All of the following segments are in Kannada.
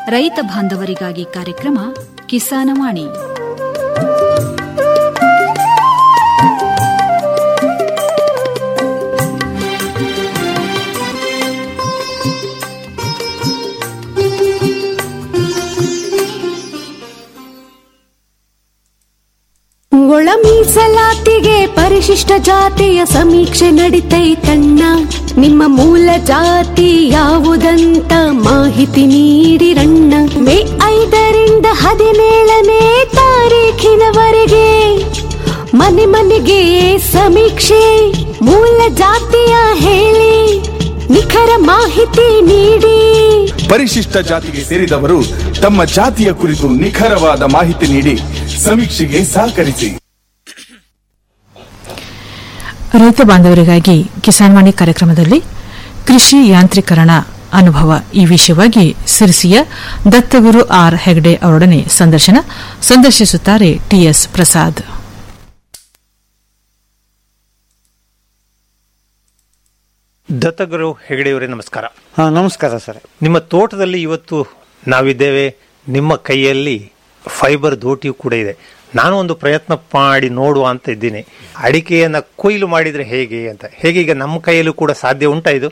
ರೈತ ಬಾಂಧವರಿಗಾಗಿ ಕಾರ್ಯಕ್ರಮ ಕಿಸಾನವಾಣಿ ಒಳ ಮೀಸಲಾತಿಗೆ ಪರಿಶಿಷ್ಟ ಜಾತಿಯ ಸಮೀಕ್ಷೆ ನಡಿತೈತಣ್ಣ ನಿಮ್ಮ ಮೂಲ ಜಾತಿ ಯಾವುದಂತ ಮಾಹಿತಿ ನೀಡಿರಣ್ಣ ಮೇ ಐದರಿಂದ ಹದಿನೇಳನೇ ತಾರೀಖಿನವರೆಗೆ ಮನೆ ಮನೆಗೆ ಸಮೀಕ್ಷೆ ಮೂಲ ಜಾತಿಯ ಹೇಳಿ ನಿಖರ ಮಾಹಿತಿ ನೀಡಿ ಪರಿಶಿಷ್ಟ ಜಾತಿಗೆ ಸೇರಿದವರು ತಮ್ಮ ಜಾತಿಯ ಕುರಿತು ನಿಖರವಾದ ಮಾಹಿತಿ ನೀಡಿ ಸಮೀಕ್ಷೆಗೆ ಸಹಕರಿಸಿ ರೈತ ಬಾಂಧವರಿಗಾಗಿ ಕಿಸಾನ್ವಾಣಿ ಕಾರ್ಯಕ್ರಮದಲ್ಲಿ ಕೃಷಿ ಯಾಂತ್ರೀಕರಣ ಅನುಭವ ಈ ವಿಷಯವಾಗಿ ಸಿರಿಸಿಯ ದತ್ತಗುರು ಆರ್ ಹೆಗ್ಡೆ ಅವರೊಡನೆ ಸಂದರ್ಶನ ಸಂದರ್ಶಿಸುತ್ತಾರೆ ಟಿಎಸ್ ಪ್ರಸಾದ್ ದತ್ತಗುರು ಹೆಗಡೆಯವರೇ ನಮಸ್ಕಾರ ಹಾ ನಮಸ್ಕಾರ ಸರ್ ನಿಮ್ಮ ತೋಟದಲ್ಲಿ ಇವತ್ತು ನಾವಿದ್ದೇವೆ ನಿಮ್ಮ ಕೈಯಲ್ಲಿ ಫೈಬರ್ ದೋಟಿಯು ಕೂಡ ಇದೆ ನಾನು ಒಂದು ಪ್ರಯತ್ನ ಮಾಡಿ ನೋಡುವ ಅಂತ ಇದ್ದೀನಿ ಅಡಿಕೆಯನ್ನ ಕೊಯ್ಲು ಮಾಡಿದ್ರೆ ಹೇಗೆ ಅಂತ ಹೇಗೆ ಈಗ ನಮ್ಮ ಕೈಯಲ್ಲೂ ಕೂಡ ಸಾಧ್ಯ ಉಂಟಾ ಇದು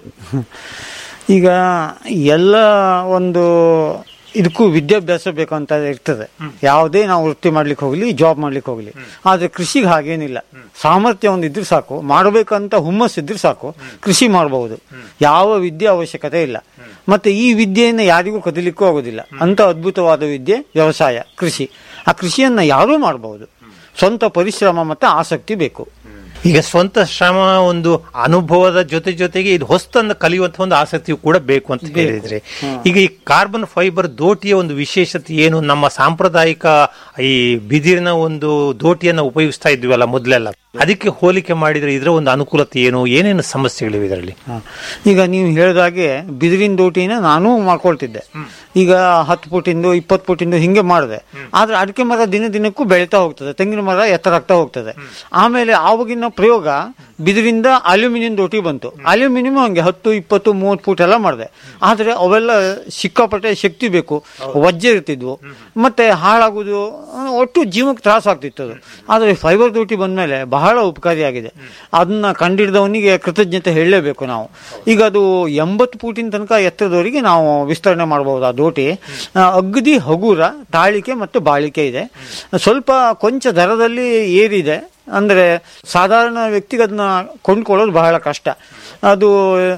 ಈಗ ಎಲ್ಲ ಒಂದು ಇದಕ್ಕೂ ವಿದ್ಯಾಭ್ಯಾಸ ಬೇಕು ಅಂತ ಇರ್ತದೆ ಯಾವುದೇ ನಾವು ವೃತ್ತಿ ಮಾಡ್ಲಿಕ್ಕೆ ಹೋಗ್ಲಿ ಜಾಬ್ ಮಾಡ್ಲಿಕ್ಕೆ ಹೋಗ್ಲಿ ಆದ್ರೆ ಕೃಷಿಗೆ ಹಾಗೇನಿಲ್ಲ ಸಾಮರ್ಥ್ಯ ಒಂದು ಇದ್ರೆ ಸಾಕು ಮಾಡಬೇಕಂತ ಹುಮ್ಮಸ್ ಇದ್ರೆ ಸಾಕು ಕೃಷಿ ಮಾಡಬಹುದು ಯಾವ ವಿದ್ಯೆ ಅವಶ್ಯಕತೆ ಇಲ್ಲ ಮತ್ತೆ ಈ ವಿದ್ಯೆಯನ್ನು ಯಾರಿಗೂ ಕದಲಿಕ್ಕೂ ಆಗೋದಿಲ್ಲ ಅಂತ ಅದ್ಭುತವಾದ ವಿದ್ಯೆ ವ್ಯವಸಾಯ ಕೃಷಿ ಆ ಕೃಷಿಯನ್ನ ಯಾರೂ ಮಾಡಬಹುದು ಸ್ವಂತ ಪರಿಶ್ರಮ ಮತ್ತೆ ಆಸಕ್ತಿ ಬೇಕು ಈಗ ಸ್ವಂತ ಶ್ರಮ ಒಂದು ಅನುಭವದ ಜೊತೆ ಜೊತೆಗೆ ಇದು ಹೊಸ್ತನ್ನು ಕಲಿಯುವಂತ ಒಂದು ಆಸಕ್ತಿಯು ಕೂಡ ಬೇಕು ಅಂತ ಹೇಳಿದ್ರೆ ಈಗ ಈ ಕಾರ್ಬನ್ ಫೈಬರ್ ದೋಟಿಯ ಒಂದು ವಿಶೇಷತೆ ಏನು ನಮ್ಮ ಸಾಂಪ್ರದಾಯಿಕ ಈ ಬಿದಿರಿನ ಒಂದು ದೋಟಿಯನ್ನ ಉಪಯೋಗಿಸ್ತಾ ಇದ್ವಲ್ಲ ಮೊದಲೆಲ್ಲ ಅದಕ್ಕೆ ಹೋಲಿಕೆ ಮಾಡಿದ್ರೆ ಇದರ ಒಂದು ಅನುಕೂಲತೆ ಏನು ಏನೇನು ಸಮಸ್ಯೆಗಳಿವೆ ಇದರಲ್ಲಿ ಹ. ಈಗ ನೀವು ಹೇಳಿದಾಗೆ ಬಿದಿರಿನ ದೋಟಿನ ನಾನೂ ಮಾಡ್ಕೊಳ್ತಿದ್ದೆ ಈಗ ಹತ್ತು ಫುಟಿಂದು ಇಪ್ಪತ್ತು ಫುಟಿಂದು ಹಿಂಗೆ ಮಾಡಿದೆ ಆದ್ರೆ ಅಡಿಕೆ ಮರ ದಿನ ದಿನಕ್ಕೂ ಬೆಳೀತಾ ಹೋಗ್ತದೆ ತೆಂಗಿನ ಮರ ಎತ್ತರ ಆಗ್ತಾ ಹೋಗ್ತದೆ ಆಮೇಲೆ ಆವಾಗಿನ ಪ್ರಯೋಗ ಬಿದಿರಿಂದ ಅಲ್ಯೂಮಿನಿಯಂ ದೋಟಿ ಬಂತು ಅಲ್ಯೂಮಿನಿಯಂ ಹಂಗೆ ಹತ್ತು ಇಪ್ಪತ್ತು ಮೂವತ್ತು ಫೂಟ್ ಎಲ್ಲ ಮಾಡಿದೆ ಆದ್ರೆ ಅವೆಲ್ಲ ಸಿಕ್ಕಾಪಟ್ಟೆ ಶಕ್ತಿ ಬೇಕು ವಜ್ಜೆ ಇರ್ತಿದ್ವು ಮತ್ತೆ ಹಾಳಾಗುದು ಆ, ಒಟ್ಟು ಜೀವಕ್ಕೆ ತ್ರಾಸ ಆಗ್ತಿತ್ತು ಅದು ಆದ್ರೆ ಫೈಬರ್ ದೋಟಿ ಬಂದ್ಮೇಲೆ ಬಹಳ ಉಪಕಾರಿಯಾಗಿದೆ ಅದನ್ನ ಕಂಡಿಡಿದವನಿಗೆ ಕೃತಜ್ಞತೆ ಹೇಳಲೇಬೇಕು ನಾವು ಈಗ ಅದು ಎಂಬತ್ತು ಫೂಟಿನ ತನಕ ಎತ್ತರದವರಿಗೆ ನಾವು ವಿಸ್ತರಣೆ ಮಾಡಬಹುದು ಆ ದೋಟಿ ಆ, ಅಗದಿ ಹಗುರ ತಾಳಿಕೆ ಮತ್ತು ಬಾಳಿಕೆ ಇದೆ ಸ್ವಲ್ಪ ಕೊಂಚ ದರದಲ್ಲಿ ಏರಿದೆ ಅಂದ್ರೆ ಸಾಧಾರಣ ವ್ಯಕ್ತಿಗೆ ಅದನ್ನ ಕೊಂಡ್ಕೊಳ್ಳೋದು ಬಹಳ ಕಷ್ಟ ಅದು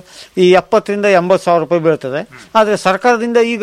ಈ ಎಪ್ಪತ್ತರಿಂದ ಎಂಬತ್ತು ಸಾವಿರ ರೂಪಾಯಿ ಬೀಳ್ತದೆ ಆದರೆ ಸರ್ಕಾರದಿಂದ ಈಗ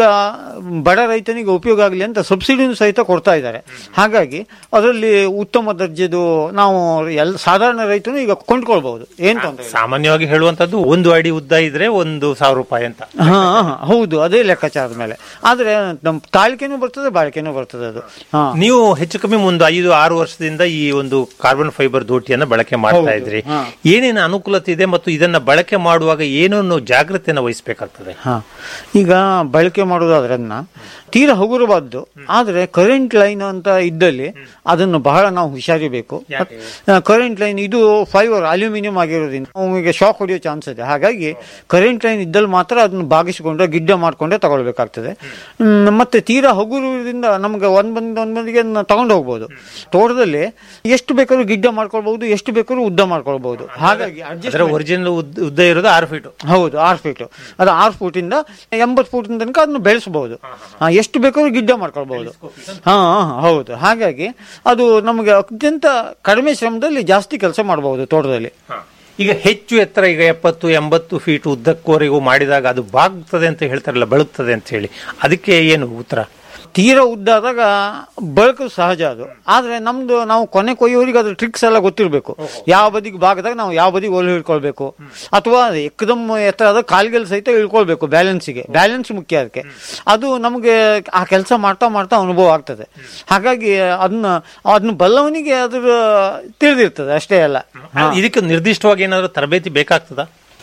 ಬಡ ರೈತನಿಗೆ ಉಪಯೋಗ ಆಗಲಿ ಅಂತ ಸಬ್ಸಿಡಿನೂ ಸಹಿತ ಕೊಡ್ತಾ ಇದ್ದಾರೆ ಹಾಗಾಗಿ ಅದರಲ್ಲಿ ಉತ್ತಮ ದರ್ಜೆದು ನಾವು ಎಲ್ಲ ಸಾಧಾರಣ ರೈತನು ಈಗ ಕೊಂಡ್ಕೊಳ್ಬಹುದು ಏನ್ ತೊಂದರೆ ಇಲ್ಲ. ಸಾಮಾನ್ಯವಾಗಿ ಹೇಳುವಂತದ್ದು ಒಂದು ಅಡಿ ಉದ್ದ ಇದ್ರೆ ಒಂದು ಸಾವಿರ ರೂಪಾಯಿ ಅಂತ ಹಾ ಹಾ, ಹೌದು ಅದೇ ಲೆಕ್ಕಾಚಾರದ ಮೇಲೆ ಆದ್ರೆ ನಮ್ಮ ತಾಳಿಕೆನೂ ಬರ್ತದೆ ಬಾಳಿಕೆನೂ ಬರ್ತದೆ ಅದು ಹಾ ನೀವು ಹೆಚ್ಚು ಕಮ್ಮಿ ಒಂದು ಐದು ಆರು ವರ್ಷದಿಂದ ಈ ಒಂದು ಕಾರ್ಬನ್ ಫೈಬರ್ ದೋಟಿಯನ್ನ ಬಳಕೆ ಮಾಡ್ತಾ ಹೌದು, ಇದ್ರಿ ಹಾ. ಏನೇನು ಅನುಕೂಲತೆ ಇದೆ ಮತ್ತು ಇದನ್ನ ಬಳಕೆ ಮಾಡುವಾಗ ಏನೇನು ಜಾಗ್ರತೆಯನ್ನು ವಹಿಸಬೇಕಾಗ್ತದೆ ಹಾ ಈಗ ಬಳಕೆ ಮಾಡೋದಾದ್ರೆ ಅದನ್ನ ತೀರಾ ಹಗುರವಾದ್ದು ಆದ್ರೆ ಕರೆಂಟ್ ಲೈನ್ ಅಂತ ಇದ್ದಲ್ಲಿ ಅದನ್ನು ಬಹಳ ನಾವು ಹುಷಾರಿಬೇಕು ಕರೆಂಟ್ ಲೈನ್ ಇದು ಫೈಬರ್ ಅಲ್ಯೂಮಿನಿಯಂ ಆಗಿರೋದ್ರಿಂದ ನಮಗೆ ಶಾಕ್ ಹೊಡೆಯೋ ಚಾನ್ಸ್ ಇದೆ ಹಾಗಾಗಿ ಕರೆಂಟ್ ಲೈನ್ ಇದ್ದಲ್ಲಿ ಮಾತ್ರ ಅದನ್ನು ಬಾಗಿಸಿಕೊಂಡ್ರೆ ಗಿಡ್ಡ ಮಾಡ್ಕೊಂಡೆ ತಗೊಳ್ಬೇಕಾಗ್ತದೆ ಹ್ಮ್, ಮತ್ತೆ ತೀರಾ ಹಗುರದಿಂದ ನಮ್ಗೆ ಒಂದ್ ಬಂದ್ ಒಂದ್ ಬಂದಿಗೆ ತಗೊಂಡು ಹೋಗ್ಬೋದು ತೋಟದಲ್ಲಿ ಎಷ್ಟು ಬೇಕಾದ್ರೂ ಗಿಡ್ಡ ಮಾಡ್ಕೊಳ್ಬಹುದು ಎಷ್ಟು ಬೇಕಾದ್ರೂ ಉದ್ದ ಮಾಡ್ಕೊಳ್ಬಹುದು ಹಾಗಾಗಿ adjust ಅದರ ಒರಿಜಿನಲ್ ಉದ್ದ ಇರೋದು ಆರು ಫೀಟ್ ಹೌದು ಆರು ಫೀಟ್ ಅದು ಆರು ಫೂಟಿಂದ ಎಂಬತ್ತು ಫೂಟಿನ ತನಕ ಅದನ್ನು ಬೆಳೆಸಬಹುದು ಎಷ್ಟು ಬೇಕಾದ್ರೂ ಗಿಡ್ಡ ಮಾಡ್ಕೊಳ್ಬಹುದು ಹಾ ಹಾ, ಹೌದು ಹಾಗಾಗಿ ಅದು ನಮಗೆ ಅತ್ಯಂತ ಕಡಿಮೆ ಶ್ರಮದಲ್ಲಿ ಜಾಸ್ತಿ ಕೆಲಸ ಮಾಡಬಹುದು ತೋಟದಲ್ಲಿ ಈಗ ಹೆಚ್ಚು ಎತ್ತರ ಈಗ ಎಪ್ಪತ್ತು ಎಂಬತ್ತು ಫೀಟ್ ಉದ್ದಕ್ಕವರೆಗೂ ಮಾಡಿದಾಗ ಅದು ಬಾಗ್ತದೆ ಅಂತ ಹೇಳ್ತಾರಲ್ಲ ಬೆಳಗ್ತದೆ ಅಂತ ಹೇಳಿ ಅದಕ್ಕೆ ಏನು ಉತ್ತರ ತೀರಾ ಉದ್ದಾದಾಗ ಬಳಕು ಸಹಜ ಅದು ಆದ್ರೆ ನಮ್ದು ನಾವು ಕೊನೆ ಕೊಯ್ಯೋರಿಗೆ ಅದ್ರ ಟ್ರಿಕ್ಸ್ ಎಲ್ಲ ಗೊತ್ತಿರಬೇಕು ಯಾವ ಬದಿಗೆ ಭಾಗದಾಗ ನಾವು ಯಾವ ಬದಿಗೆ ಒಲೆ ಹಿಡ್ಕೊಳ್ಬೇಕು ಅಥವಾ ಎಕ್ದಮ್ ಎತ್ತರ ಆದಾಗ ಕಾಲ್ಗೆಲ್ ಸಹಿತ ಇಳ್ಕೊಳ್ಬೇಕು ಬ್ಯಾಲೆನ್ಸಿಗೆ ಬ್ಯಾಲೆನ್ಸ್ ಮುಖ್ಯ ಅದಕ್ಕೆ ಅದು ನಮಗೆ ಆ ಕೆಲಸ ಮಾಡ್ತಾ ಮಾಡ್ತಾ ಅನುಭವ ಆಗ್ತದೆ ಹಾಗಾಗಿ ಅದನ್ನ ಅದನ್ನ ಬಲ್ಲವನಿಗೆ ಅದ್ರ ತಿಳಿದಿರ್ತದೆ ಅಷ್ಟೇ ಅಲ್ಲ ಇದಕ್ಕೆ ನಿರ್ದಿಷ್ಟವಾಗಿ ಏನಾದ್ರು ತರಬೇತಿ ಬೇಕಾಗ್ತದ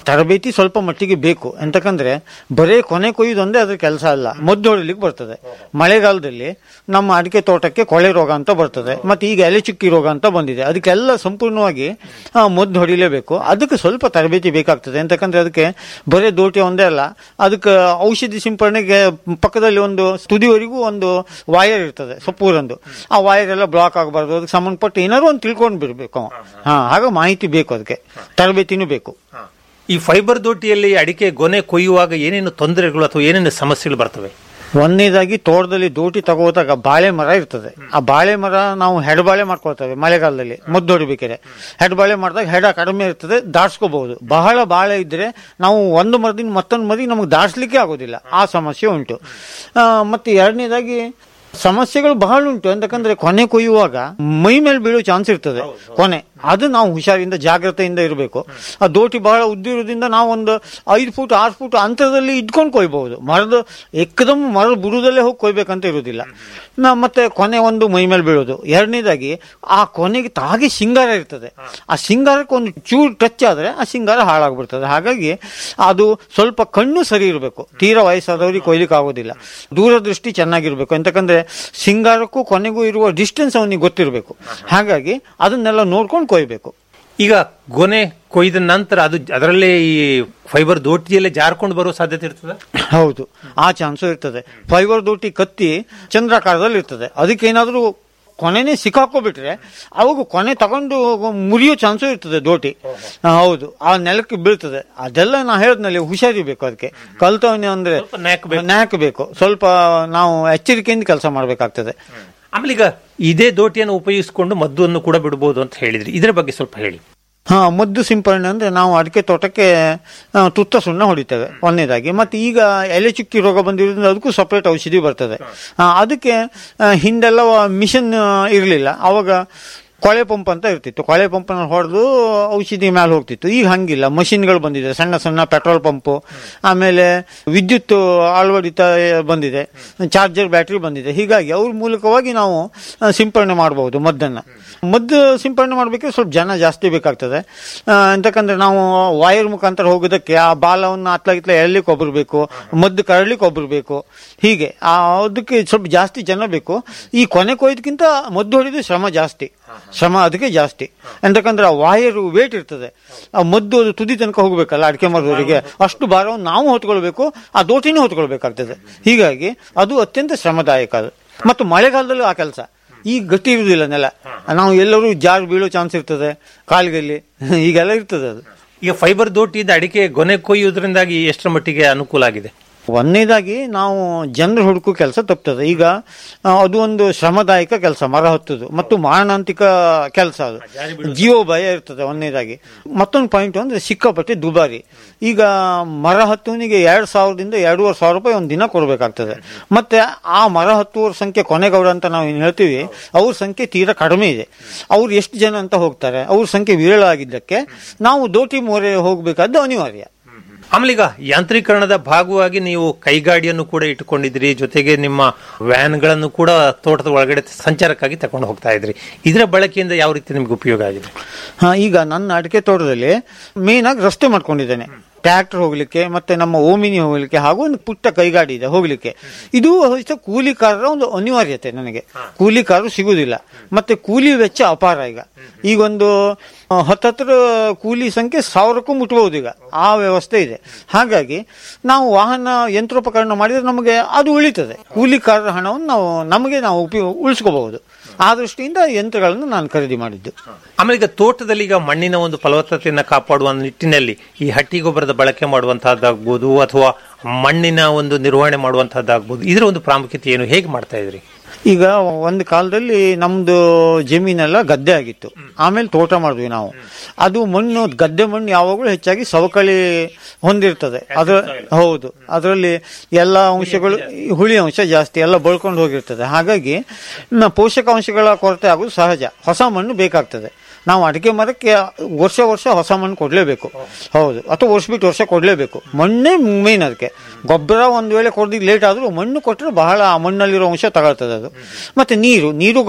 ತರಬೇತಿ ಸ್ವಲ್ಪ ಮಟ್ಟಿಗೆ ಬೇಕು ಎಂತಕಂದ್ರೆ ಬರೇ ಕೊನೆ ಕೊಯ್ಯುದೊಂದೇ ಅದ್ರ ಕೆಲಸ ಅಲ್ಲ ಮದ್ದು ಹೊಡಿಲಿಕ್ಕೆ ಬರ್ತದೆ ಮಳೆಗಾಲದಲ್ಲಿ ನಮ್ಮ ಅಡಿಕೆ ತೋಟಕ್ಕೆ ಕೊಳೆ ರೋಗ ಅಂತ ಬರ್ತದೆ ಮತ್ತೆ ಈಗ ಎಲೆ ಚುಕ್ಕಿ ರೋಗ ಅಂತ ಬಂದಿದೆ ಅದಕ್ಕೆಲ್ಲ ಸಂಪೂರ್ಣವಾಗಿ ಆ, ಮದ್ದು ಹೊಡಿಲೇಬೇಕು ಅದಕ್ಕೆ ಸ್ವಲ್ಪ ತರಬೇತಿ ಬೇಕಾಗ್ತದೆ ಎಂತಕಂದ್ರೆ ಅದಕ್ಕೆ ಬರೇ ದೋಟಿ ಒಂದೇ ಅಲ್ಲ ಅದಕ್ಕೆ ಔಷಧಿ ಸಿಂಪರಣೆಗೆ ಪಕ್ಕದಲ್ಲಿ ಒಂದು ತುದಿವರೆಗೂ ಒಂದು ವಾಯರ್ ಇರ್ತದೆ ಸೊಪ್ಪೂರೊಂದು ಆ ವಾಯರ್ ಎಲ್ಲ ಬ್ಲಾಕ್ ಆಗಬಾರ್ದು ಅದಕ್ಕೆ ಸಂಬಂಧಪಟ್ಟ ಏನಾದ್ರು ಒಂದು ತಿಳ್ಕೊಂಡು ಬಿಡಬೇಕು ಅವ ಹಾ ಆಗ ಮಾಹಿತಿ ಬೇಕು ಅದಕ್ಕೆ ತರಬೇತಿನೂ ಬೇಕು ಈ ಫೈಬರ್ ದೋಟಿಯಲ್ಲಿ ಅಡಿಕೆ ಗೊನೆ ಕೊಯ್ಯುವಾಗ ಏನೇನು ತೊಂದರೆಗಳು ಅಥವಾ ಏನೇನು ಸಮಸ್ಯೆಗಳು ಬರ್ತವೆ ಒಂದನೇದಾಗಿ ತೋಟದಲ್ಲಿ ದೋಟಿ ತಗೋದಾಗ ಬಾಳೆ ಮರ ಇರ್ತದೆ ಆ ಬಾಳೆ ಮರ ನಾವು ಹೆಡಬಾಳೆ ಮಾಡ್ಕೊಳ್ತೇವೆ ಮಳೆಗಾಲದಲ್ಲಿ ಮದ್ದು ಹೊಡಿಬೇಕಾದ್ರೆ ಹೆಡಬಾಳೆ ಮಾಡಿದಾಗ ಹೆಡ ಕಡಿಮೆ ಇರ್ತದೆ ದಾಟ್ಸ್ಕೋಬಹುದು ಬಹಳ ಬಾಳೆ ಇದ್ರೆ ನಾವು ಒಂದು ಮರದಿಂದ ಮತ್ತೊಂದು ಮರಿ ನಮಗೆ ದಾಟ್ಸ್ಲಿಕ್ಕೆ ಆಗೋದಿಲ್ಲ ಆ ಸಮಸ್ಯೆ ಉಂಟು ಆ, ಮತ್ತೆ ಎರಡನೇದಾಗಿ ಸಮಸ್ಯೆಗಳು ಬಹಳ ಉಂಟು ಎಂತಕಂದ್ರೆ ಕೊನೆ ಕೊಯ್ಯುವಾಗ ಮೈ ಮೇಲೆ ಬೀಳೋ ಚಾನ್ಸ್ ಇರ್ತದೆ ಕೊನೆ ಅದು ನಾವು ಹುಷಾರಿಂದ ಜಾಗ್ರತೆಯಿಂದ ಇರಬೇಕು ಆ ದೋಟಿ ಬಹಳ ಉದ್ದಿರೋದ್ರಿಂದ ನಾವು ಒಂದು ಐದು ಫುಟ್ ಆರು ಫುಟ್ ಅಂತರದಲ್ಲಿ ಇದ್ಕೊಂಡು ಕೊಯ್ಬಹುದು ಮರದ ಎಕ್ಕದಮ್ ಮರದ ಬುಡದಲ್ಲೇ ಹೋಗಿ ಕೊಯ್ಬೇಕಂತ ಇರುವುದಿಲ್ಲ ನ- ಮತ್ತೆ ಕೊನೆ ಒಂದು ಮೈ ಮೇಲೆ ಬೀಳೋದು ಎರಡನೇದಾಗಿ ಆ ಕೊನೆಗೆ ತಾಗೆ ಸಿಂಗಾರ ಇರ್ತದೆ ಆ ಸಿಂಗಾರಕ್ಕೆ ಒಂದು ಚೂರು ಟಚ್ ಆದ್ರೆ ಆ ಸಿಂಗಾರ ಹಾಳಾಗ್ಬಿಡ್ತದೆ ಹಾಗಾಗಿ ಅದು ಸ್ವಲ್ಪ ಕಣ್ಣು ಸರಿ ಇರಬೇಕು ತೀರಾ ವಯಸ್ಸಾದವ್ರಿಗೆ ಕೊಯ್ಲಿಕ್ಕೆ ಆಗೋದಿಲ್ಲ ದೂರದೃಷ್ಟಿ ಚೆನ್ನಾಗಿರ್ಬೇಕು ಎಂತಕಂದ್ರೆ ಸಿಂಗಾರಕ್ಕೂ ಕೊನೆಗೂ ಇರುವ ಡಿಸ್ಟೆನ್ಸ್ ಅವನಿಗೆ ಗೊತ್ತಿರಬೇಕು ಹಾಗಾಗಿ ಅದನ್ನೆಲ್ಲ ನೋಡ್ಕೊಂಡು ಕೊಯ್ಬೇಕು ಈಗ ಗೊನೆ ಕೊಯ್ದ ನಂತರ ಅದು ಅದರಲ್ಲೇ ಈ ಫೈಬರ್ ದೋಟಿಯಲ್ಲೇ ಜಾರ್ಕೊಂಡು ಬರೋ ಸಾಧ್ಯತೆ ಇರ್ತದೆ ಹೌದು ಆ ಚಾನ್ಸು ಇರ್ತದೆ ಫೈಬರ್ ದೋಟಿ ಕತ್ತಿ ಚಂದ್ರಾಕಾರದಲ್ಲಿ ಇರ್ತದೆ ಅದಕ್ಕೇನಾದ್ರೂ ಕೊನೆನೇ ಸಿಕ್ಕಾಕೋಬಿಟ್ರೆ ಅವಾಗ ಕೊನೆ ತಗೊಂಡು ಮುರಿಯೋ ಚಾನ್ಸು ಇರ್ತದೆ ದೋಟಿ ಆ, ಹೌದು ಆ ನೆಲಕ್ಕೆ ಬೀಳ್ತದೆ ಅದೆಲ್ಲ ನಾ ಹೇಳಿದ್ನಲ್ಲಿ ಹುಷಾರಿಬೇಕು ಅದಕ್ಕೆ ಕಲ್ತವನೇ ಅಂದ್ರೆ ಸ್ವಲ್ಪ ನ್ಯಾಕ್ ಬೇಕು. ನ್ಯಾಕ್ ಬೇಕು ಸ್ವಲ್ಪ ನಾವು ಎಚ್ಚರಿಕೆಯಿಂದ ಕೆಲಸ ಮಾಡಬೇಕಾಗ್ತದೆ ಆಮೇಲೆ ಈಗ ಇದೇ ದೋಟಿಯನ್ನು ಉಪಯೋಗಿಸಿಕೊಂಡು ಮದ್ದನ್ನು ಕೂಡ ಬಿಡಬಹುದು ಅಂತ ಹೇಳಿದ್ರಿ ಇದರ ಬಗ್ಗೆ ಸ್ವಲ್ಪ ಹೇಳಿ ಹಾ ಮದ್ದು ಸಿಂಪರಣೆ ಅಂದ್ರೆ ನಾವು ಅಡಿಕೆ ತೋಟಕ್ಕೆ ಆ, ತುತ್ತ ಸುಣ್ಣ ಹೊಡಿತೇವೆ ಒಂದನೇದಾಗಿ ಮತ್ತೆ ಈಗ ಎಲೆ ಚುಕ್ಕಿ ರೋಗ ಬಂದಿರೋದ್ರಿಂದ ಅದಕ್ಕೂ ಸಪರೇಟ್ ಔಷಧಿ ಬರ್ತದೆ ಆ, ಅದಕ್ಕೆ ಆ, ಹಿಂದೆಲ್ಲ ಮಿಷನ್ ಇರಲಿಲ್ಲ ಅವಾಗ ಕೊಳೆ ಪಂಪ್ ಅಂತ ಇರ್ತಿತ್ತು ಕೊಳೆ ಪಂಪನ್ನು ಹೊಡೆದು ಔಷಧಿ ಮೇಲೆ ಹೋಗ್ತಿತ್ತು ಈಗ ಹಂಗಿಲ್ಲ ಮಷಿನ್ಗಳು ಬಂದಿದೆ ಸಣ್ಣ ಸಣ್ಣ ಪೆಟ್ರೋಲ್ ಪಂಪು ಆಮೇಲೆ ವಿದ್ಯುತ್ ಅಳವಡಿತ ಬಂದಿದೆ ಚಾರ್ಜರ್ ಬ್ಯಾಟ್ರಿ ಬಂದಿದೆ ಹೀಗಾಗಿ ಅವ್ರ ಮೂಲಕವಾಗಿ ನಾವು ಆ, ಸಿಂಪರಣೆ ಮಾಡಬಹುದು ಮದ್ದನ್ನು ಮದ್ದು ಸಿಂಪರಣೆ ಮಾಡಬೇಕಾದ್ರೆ ಸ್ವಲ್ಪ ಜನ ಜಾಸ್ತಿ ಬೇಕಾಗ್ತದೆ ಆ, ಎಂತಕಂದ್ರೆ ನಾವು ವಾಯರ್ ಮುಖಾಂತರ ಹೋಗೋದಕ್ಕೆ ಆ ಬಾಲವನ್ನು ಅತ್ಲಾಗಿತ್ಲ ಎಳ್ಲಿಕ್ಕೆ ಒಬ್ರು ಬೇಕು ಮದ್ದು ಕರಳಿಕ್ಕೆ ಒಬ್ರು ಬೇಕು ಹೀಗೆ ಆ ಅದಕ್ಕೆ ಸ್ವಲ್ಪ ಜಾಸ್ತಿ ಜನ ಬೇಕು ಈ ಕೊನೆ ಕೊಯ್ದಕ್ಕಿಂತ ಮದ್ದು ಹೊಡೆದು ಶ್ರಮ ಜಾಸ್ತಿ ಶ್ರಮ ಅದಕ್ಕೆ ಜಾಸ್ತಿ ಎಂತಕಂದ್ರೆ ಆ ವಾಯರ್ ವೇಟ್ ಇರ್ತದೆ ಆ ಮದ್ದು ಅದು ತುದಿ ತನಕ ಹೋಗ್ಬೇಕಲ್ಲ ಅಡಿಕೆ ಮರದವರಿಗೆ ಅಷ್ಟು ಭಾರವನ್ನು ನಾವು ಹೊತ್ಕೊಳ್ಬೇಕು ಆ ದೋಟಿನೂ ಹೊತ್ಕೊಳ್ಬೇಕಾಗ್ತದೆ ಹೀಗಾಗಿ ಅದು ಅತ್ಯಂತ ಶ್ರಮದಾಯಕ ಅದು ಮತ್ತು ಮಳೆಗಾಲದಲ್ಲೂ ಆ ಕೆಲಸ ಈಗ ಗಟ್ಟಿ ಇರುವುದಿಲ್ಲ ನೆಲ ನಾವು ಎಲ್ಲರೂ ಜಾರ್ ಬೀಳೋ ಚಾನ್ಸ್ ಇರ್ತದೆ ಕಾಲಿಗಲ್ಲಿ ಈಗೆಲ್ಲ ಇರ್ತದೆ ಅದು ಈಗ ಫೈಬರ್ ದೋಟಿಯಿಂದ ಅಡಿಕೆ ಗೊನೆ ಕೊಯ್ಯುವುದರಿಂದಾಗಿ ಎಷ್ಟರ ಮಟ್ಟಿಗೆ ಅನುಕೂಲ ಆಗಿದೆ ಒಂದನೇದಾಗಿ ನಾವು ಜನರು ಹುಡುಕೋ ಕೆಲಸ ತಪ್ತದೆ ಈಗ ಆ, ಅದು ಒಂದು ಶ್ರಮದಾಯಕ ಕೆಲಸ ಮರ ಹತ್ತುದು ಮತ್ತು ಮಾರಣಾಂತಿಕ ಕೆಲಸ ಅದು ಜೀವ ಭಯ ಇರ್ತದೆ ಒಂದನೇದಾಗಿ ಮತ್ತೊಂದು ಪಾಯಿಂಟ್ ಅಂದ್ರೆ ಸಿಕ್ಕಾಪಟ್ಟೆ ದುಬಾರಿ ಈಗ ಮರ ಹತ್ತುವನಿಗೆ ಎರಡು ಸಾವಿರದಿಂದ ಎರಡೂವರೆ ಸಾವಿರ ರೂಪಾಯಿ ಒಂದು ದಿನ ಕೊಡಬೇಕಾಗ್ತದೆ ಮತ್ತೆ ಆ ಮರ ಹತ್ತುವರ ಸಂಖ್ಯೆ ಕೊನೆಗೌಡ ಅಂತ ನಾವು ಏನು ಹೇಳ್ತೀವಿ ಅವ್ರ ಸಂಖ್ಯೆ ತೀರಾ ಕಡಿಮೆ ಇದೆ ಅವ್ರು ಎಷ್ಟು ಜನ ಅಂತ ಹೋಗ್ತಾರೆ ಅವ್ರ ಸಂಖ್ಯೆ ವಿರಳ ಆಗಿದ್ದಕ್ಕೆ ನಾವು ದೋಟಿ ಮೋರೆ ಹೋಗಬೇಕಾದ್ದು ಅನಿವಾರ್ಯ ಆಮೇಲೆ ಈಗ ಯಾಂತ್ರೀಕರಣದ ಭಾಗವಾಗಿ ನೀವು ಕೈಗಾಡಿಯನ್ನು ಕೂಡ ಇಟ್ಟುಕೊಂಡಿದ್ರಿ ಜೊತೆಗೆ ನಿಮ್ಮ ವ್ಯಾನ್ಗಳನ್ನು ಕೂಡ ತೋಟದ ಒಳಗಡೆ ಸಂಚಾರಕ್ಕಾಗಿ ತಕೊಂಡು ಹೋಗ್ತಾ ಇದ್ರಿ ಇದರ ಬಳಕೆಯಿಂದ ಯಾವ ರೀತಿ ನಿಮ್ಗೆ ಉಪಯೋಗ ಆಗಿದೆ ಹಾ ಈಗ ನನ್ನ ಅಡಿಕೆ ತೋಟದಲ್ಲಿ ಮೇನ್ ಆಗಿ ರಸ್ತೆ ಮಾಡ್ಕೊಂಡಿದ್ದೇನೆ ಟ್ರ್ಯಾಕ್ಟರ್ ಹೋಗ್ಲಿಕ್ಕೆ ಮತ್ತೆ ನಮ್ಮ ಓಮಿನಿ ಹೋಗ್ಲಿಕ್ಕೆ ಹಾಗೂ ಒಂದು ಪುಟ್ಟ ಕೈಗಾಡಿ ಇದೆ ಹೋಗ್ಲಿಕ್ಕೆ ಇದು ಅಷ್ಟೇ ಕೂಲಿಕಾರರ ಒಂದು ಅನಿವಾರ್ಯತೆ ನನಗೆ ಕೂಲಿಕಾರರು ಸಿಗುವುದಿಲ್ಲ ಮತ್ತೆ ಕೂಲಿ ವೆಚ್ಚ ಅಪಾರ ಈಗ ಈಗ ಒಂದು ಆ, ಹತ್ತತ್ರ ಕೂಲಿ ಸಂಖ್ಯೆ ಸಾವಿರಕ್ಕೂ ಮುಟ್ಬಹುದು ಈಗ ಆ ವ್ಯವಸ್ಥೆ ಇದೆ ಹಾಗಾಗಿ ನಾವು ವಾಹನ ಯಂತ್ರೋಪಕರಣ ಮಾಡಿದ್ರೆ ನಮಗೆ ಅದು ಉಳಿತದೆ ಕೂಲಿಕಾರರ ಹಣವನ್ನು ನಾವು ನಮಗೆ ನಾವು ಉಪಯೋಗ ಉಳಿಸ್ಕೋಬಹುದು ಆ ದೃಷ್ಟಿಯಿಂದ ಯಂತ್ರಗಳನ್ನು ನಾನು ಖರೀದಿ ಮಾಡಿದ್ದು ಆಮೇಲೆ ಈಗ ತೋಟದಲ್ಲಿ ಈಗ ಮಣ್ಣಿನ ಒಂದು ಫಲವತ್ತತೆಯನ್ನು ಕಾಪಾಡುವ ನಿಟ್ಟಿನಲ್ಲಿ ಈ ಹಟ್ಟಿ ಗೊಬ್ಬರದ ಬಳಕೆ ಮಾಡುವಂತಹದ್ದಾಗ್ಬೋದು ಅಥವಾ ಮಣ್ಣಿನ ಒಂದು ನಿರ್ವಹಣೆ ಮಾಡುವಂತಹದ್ದಾಗ್ಬೋದು ಇದರ ಒಂದು ಪ್ರಾಮುಖ್ಯತೆ ಏನು ಹೇಗೆ ಮಾಡ್ತಾ ಇದ್ರಿ ಈಗ ಒಂದು ಕಾಲದಲ್ಲಿ ನಮ್ದು ಜಮೀನೆಲ್ಲ ಗದ್ದೆ ಆಗಿತ್ತು ಆಮೇಲೆ ತೋಟ ಮಾಡಿದ್ವಿ ನಾವು ಅದು ಮಣ್ಣು ಗದ್ದೆ ಮಣ್ಣು ಯಾವಾಗಲೂ ಹೆಚ್ಚಾಗಿ ಸವಕಳಿ ಹೊಂದಿರ್ತದೆ ಅದ್ರ ಹೌದು ಅದರಲ್ಲಿ ಎಲ್ಲ ಅಂಶಗಳು ಹುಳಿ ಅಂಶ ಜಾಸ್ತಿ ಎಲ್ಲ ಬಳ್ಕೊಂಡು ಹೋಗಿರ್ತದೆ ಹಾಗಾಗಿ ನ- ಪೋಷಕಾಂಶಗಳ ಕೊರತೆ ಆಗೋದು ಸಹಜ ಹೊಸ ಮಣ್ಣು ಬೇಕಾಗ್ತದೆ ನಾವು ಅಡಿಕೆ ಮರಕ್ಕೆ ವರ್ಷ ವರ್ಷ ಹೊಸ ಮಣ್ಣು ಕೊಡಲೇಬೇಕು ಹೌದು ಅಥವಾ ವರ್ಷ ಬಿಟ್ಟು ವರ್ಷ ಕೊಡಲೇಬೇಕು ಮಣ್ಣೇ ಮೇನ್ ಅದಕ್ಕೆ ಗೊಬ್ಬರ ಒಂದು ವೇಳೆ ಕೊಡದಿದ್ದು ಲೇಟ್ ಆದರೂ ಮಣ್ಣು ಕೊಟ್ಟರೆ ಬಹಳ ಆ ಮಣ್ಣಲ್ಲಿರೋ ಅಂಶ ತಗೊಳ್ತದೆ ಅದು ಮತ್ತೆ ನೀರು ನೀರು ಗೊಬ್ಬರ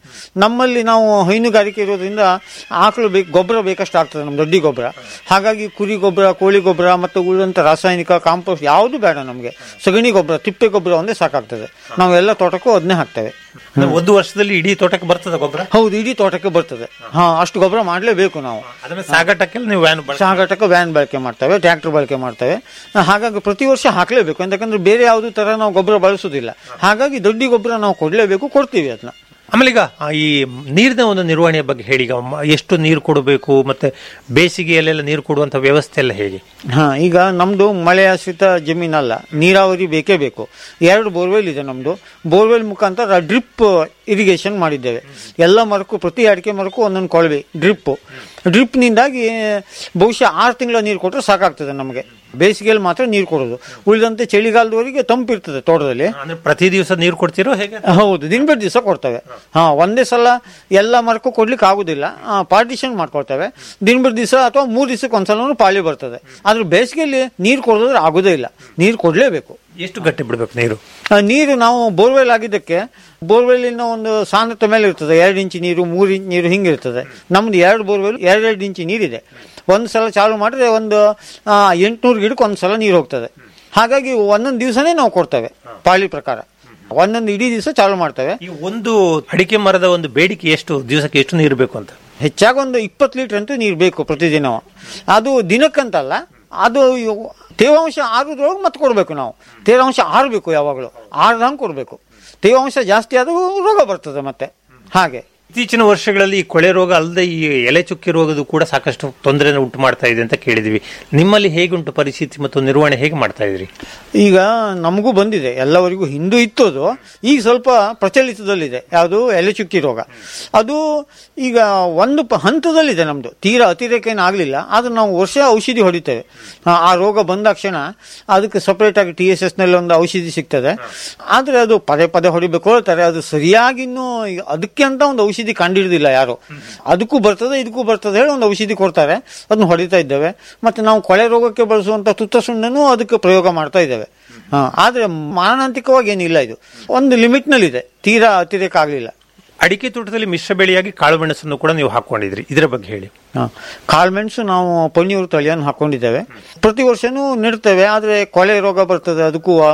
ನಮ್ಮಲ್ಲಿ ನಾವು ಹೈನುಗಾರಿಕೆ ಇರೋದ್ರಿಂದ ಆಕಳು ಬೇಕು ಗೊಬ್ಬರ ಬೇಕಷ್ಟು ಆಗ್ತದೆ ನಮ್ಮ ದೊಡ್ಡಿ ಗೊಬ್ಬರ ಹಾಗಾಗಿ ಕುರಿ ಗೊಬ್ಬರ ಕೋಳಿ ಗೊಬ್ಬರ ಮತ್ತು ಉಳಿದಂಥ ರಾಸಾಯನಿಕ ಕಾಂಪೋಸ್ಟ್ ಯಾವುದು ಬೇಡ ನಮಗೆ ಸಗಣಿ ಗೊಬ್ಬರ ತಿಪ್ಪೆ ಗೊಬ್ಬರ ಒಂದೇ ಸಾಕಾಗ್ತದೆ ನಾವೆಲ್ಲ ತೋಟಕ್ಕೂ ಅದನ್ನೇ ಹಾಕ್ತೇವೆ ಅಂದ್ರೆ ಒಂದು ವರ್ಷದಲ್ಲಿ ಇಡೀ ತೋಟಕ್ಕೆ ಬರ್ತದ ಗೊಬ್ಬರ ಹೌದು ಇಡೀ ತೋಟಕ್ಕೆ ಬರ್ತದೆ ಹಾ ಅಷ್ಟು ಗೊಬ್ಬರ ಮಾಡಲೇಬೇಕು ನಾವು ಅದನ್ನ ಸಾಗಾಟಕ್ಕೆಲ್ಲ ನೀವು ವ್ಯಾನ್ ಬಳಸ್ತೀರಾ? ಸಾಗಾಟಕ್ಕೆ ವ್ಯಾನ್ ಬಳಕೆ ಮಾಡ್ತೇವೆ ಟ್ರ್ಯಾಕ್ಟರ್ ಬಳಕೆ ಮಾಡ್ತೇವೆ ಹಾಗಾಗಿ ಪ್ರತಿ ವರ್ಷ ಹಾಕಲೇಬೇಕು ಯಾಕಂದ್ರೆ ಬೇರೆ ಯಾವುದೇ ತರ ನಾವು ಗೊಬ್ಬರ ಬಳಸೋದಿಲ್ಲ ಹಾಗಾಗಿ ದೊಡ್ಡ ಗೊಬ್ಬರ ನಾವು ಕೊಡಲೇಬೇಕು ಕೊಡ್ತೀವಿ ಅದನ್ನ ಆಮೇಲೆ ಈಗ ಆ, ಈ ನೀರಿನ ಒಂದು ನಿರ್ವಹಣೆಯ ಬಗ್ಗೆ ಹೇಳಿ ಈಗ ಮ- ಎಷ್ಟು ನೀರು ಕೊಡಬೇಕು ಮತ್ತೆ ಬೇಸಿಗೆಯಲ್ಲೆಲ್ಲ ನೀರು ಕೊಡುವಂತ ವ್ಯವಸ್ಥೆ ಎಲ್ಲ ಹೇಗೆ ಹಾ ಈಗ ನಮ್ದು ಮಳೆ ಆಶ್ರಿತ ಜಮೀನಲ್ಲ ನೀರಾವರಿ ಬೇಕೇ ಬೇಕು ಎರಡು ಬೋರ್ವೆಲ್ ಇದೆ ನಮ್ದು ಬೋರ್ವೆಲ್ ಮುಖಾಂತರ ಡ್ರಿಪ್ ಇರಿಗೇಷನ್ ಮಾಡಿದ್ದೇವೆ ಎಲ್ಲ ಮರಕ್ಕೂ ಪ್ರತಿ ಅಡಿಕೆ ಮರಕ್ಕೂ ಒಂದೊಂದು ಕೊಳವೆ ಡ್ರಿಪ್ ಡ್ರಿಪ್ನಿಂದಾಗಿ ಬಹುಶಃ ಆರು ತಿಂಗಳ ನೀರು ಕೊಟ್ಟರೆ ಸಾಕಾಗ್ತದೆ ನಮಗೆ ಬೇಸಿಗೆಯಲ್ಲಿ ಮಾತ್ರ ನೀರು ಕೊಡೋದು ಉಳಿದಂತೆ ಚಳಿಗಾಲದವರೆಗೆ ತಂಪಿರ್ತದೆ ತೋಟದಲ್ಲಿ ಅಂದ್ರೆ ಪ್ರತಿ ದಿವಸ ನೀರು ಕೊಡ್ತಿರೋ ಹೇಗೆ ಹೌದು ದಿನ ಬಿಟ್ಟು ದಿವಸ ಕೊಡ್ತೇವೆ ಹಾ ಒಂದೇ ಸಲ ಎಲ್ಲ ಮರಕ್ಕೂ ಕೊಡ್ಲಿಕ್ಕೆ ಆಗುದಿಲ್ಲ ಪಾರ್ಟಿಷನ್ ಮಾಡ್ಕೊಳ್ತೇವೆ ದಿನ ಬಿಟ್ಟು ದಿವಸ ಅಥವಾ ಮೂರು ದಿವಸಕ್ಕೆ ಒಂದ್ಸಲ ಪಾಳಿ ಬರ್ತದೆ ಆದ್ರೆ ಬೇಸಿಗೆಯಲ್ಲಿ ನೀರು ಕೊಡೋದ್ರೆ ಆಗುದೇ ಇಲ್ಲ ನೀರು ಕೊಡ್ಲೇಬೇಕು ಎಷ್ಟು ಗಟ್ಟಿ ಬಿಡ್ಬೇಕು ನೀರು ಆ, ನೀರು ನಾವು ಬೋರ್ವೆಲ್ ಆಗಿದ್ದಕ್ಕೆ ಬೋರ್ವೆಲ್ಲಿನ ಒಂದು ಸಾಂದ್ರತೆ ಮೇಲೆ ಇರ್ತದೆ ಎರಡು ಇಂಚು ನೀರು ಮೂರು ಇಂಚು ನೀರು ಹಿಂಗಿರ್ತದೆ ನಮ್ದು ಎರಡು ಬೋರ್ವೆಲ್ ಎರಡೆರಡು ಇಂಚು ನೀರಿದೆ ಒಂದು ಸಲ ಚಾಲು ಮಾಡಿದ್ರೆ ಒಂದು ಎಂಟುನೂರು ಗಿಡಕ್ಕೆ ಒಂದು ಸಲ ನೀರು ಹೋಗ್ತದೆ ಹಾಗಾಗಿ ಒಂದೊಂದು ದಿವಸನೇ ನಾವು ಕೊಡ್ತೇವೆ ಪಾಳಿ ಪ್ರಕಾರ ಒಂದೊಂದು ಇಡೀ ದಿವಸ ಚಾಲು ಮಾಡ್ತೇವೆ ಈ ಒಂದು ಅಡಿಕೆ ಮರದ ಒಂದು ಬೇಡಿಕೆ ಎಷ್ಟು ದಿವಸಕ್ಕೆ ಎಷ್ಟು ನೀರು ಬೇಕು ಅಂತ ಹೆಚ್ಚಾಗಿ ಒಂದು ಇಪ್ಪತ್ತು ಲೀಟರ್ ಅಂತೂ ನೀರು ಬೇಕು ಪ್ರತಿದಿನ ಅದು ದಿನಕ್ಕಂತಲ್ಲ ಅದು ಇವ್- ತೇವಾಂಶ ಆರೋದ್ರೊಳಗೆ ಮತ್ತೆ ಕೊಡಬೇಕು ನಾವು ತೇವಾಂಶ ಆರಬೇಕು ಯಾವಾಗಲೂ ಆರ್ದಂಗೆ ಕೊಡಬೇಕು ತೇವಾಂಶ ಜಾಸ್ತಿ ಆದರೂ ರೋಗ ಬರ್ತದೆ ಮತ್ತೆ ಹಾಗೆ ಇತ್ತೀಚಿನ ವರ್ಷಗಳಲ್ಲಿ ಈ ಕೊಳೆ ರೋಗ ಅಲ್ಲದೆ ಈ ಎಲೆ ಚುಕ್ಕಿ ರೋಗದ ಕೂಡ ಸಾಕಷ್ಟು ತೊಂದರೆಯನ್ನು ಉಂಟು ಮಾಡ್ತಾ ಇದೆ ಅಂತ ಕೇಳಿದ್ವಿ ನಿಮ್ಮಲ್ಲಿ ಹೇಗುಂಟು ಪರಿಸ್ಥಿತಿ ಮತ್ತು ನಿರ್ವಹಣೆ ಹೇಗೆ ಮಾಡ್ತಾ ಇದ್ರಿ ಈಗ ನಮಗೂ ಬಂದಿದೆ ಎಲ್ಲವರಿಗೂ ಹಿಂದೂ ಇತ್ತು ಅದು ಈಗ ಸ್ವಲ್ಪ ಪ್ರಚಲಿತದಲ್ಲಿದೆ ಯಾವುದು ಎಲೆ ಚುಕ್ಕಿ ರೋಗ ಅದು ಈಗ ಒಂದು ಪ ಹಂತದಲ್ಲಿದೆ ನಮ್ಮದು ತೀರಾ ಅತಿರೇಕ ಏನು ಆಗಲಿಲ್ಲ ಆದ್ರೆ ನಾವು ವರ್ಷ ಔಷಧಿ ಹೊಡಿತೇವೆ ಆ, ಆ ರೋಗ ಬಂದಾಕ್ಷಣ ಅದಕ್ಕೆ ಸಪ್ರೇಟ್ ಆಗಿ ಟಿ ಎಸ್ ಎಸ್ ನಲ್ಲಿ ಒಂದು ಔಷಧಿ ಸಿಗ್ತದೆ ಆದ್ರೆ ಅದು ಪದೇ ಪದೇ ಹೊಡಿಬೇಕು ಹೇಳ್ತಾರೆ ಅದು ಸರಿಯಾಗಿ ಇನ್ನೂ ಈಗ ಅದಕ್ಕೆ ಅಂತ ಒಂದು ಔಷಧಿ ಕಂಡಿಡಿದಿಲ್ಲ ಯಾರು ಅದಕ್ಕೂ ಬರ್ತದೆ ಇದಕ್ಕೂ ಬರ್ತದೆ ಹೇಳಿ ಒಂದು ಔಷಧಿ ಕೊಡ್ತಾರೆ ಅದನ್ನ ಹೊಡಿತಾ ಇದ್ದೇವೆ ಮತ್ತೆ ನಾವು ಕೊಳೆ ರೋಗಕ್ಕೆ ಬಳಸುವಂತ ತುತ್ತ ಸುಣ್ಣನು ಅದಕ್ಕೆ ಪ್ರಯೋಗ ಮಾಡ್ತಾ ಇದ್ದೇವೆ ಹಾ, ಆದ್ರೆ ಮಾರಣಾಂತಿಕವಾಗಿ ಏನಿಲ್ಲ ಇದು ಒಂದು ಲಿಮಿಟ್ ನಲ್ಲಿದೆ ತೀರಾ ಅತಿರೇಕ ಆಗಲಿಲ್ಲ ಅಡಿಕೆ ತೋಟದಲ್ಲಿ ಮಿಶ್ರ ಬೆಳೆಯಾಗಿ ಕಾಳು ಮೆಣಸನ್ನು ಕೂಡ ನೀವು ಹಾಕೊಂಡಿದ್ರಿ ಇದರ ಬಗ್ಗೆ ಹೇಳಿ ಕಾಳುಮೆಣಸು ನಾವು ಪೊನ್ನಿಯೂರು ತಳಿಯನ್ನು ಹಾಕೊಂಡಿದ್ದೇವೆ ಪ್ರತಿ ವರ್ಷನೂ ನೆಡ್ತೇವೆ ಆದ್ರೆ ಕೊಳೆ ರೋಗ ಬರ್ತದೆ ಅದಕ್ಕೂ ಆ,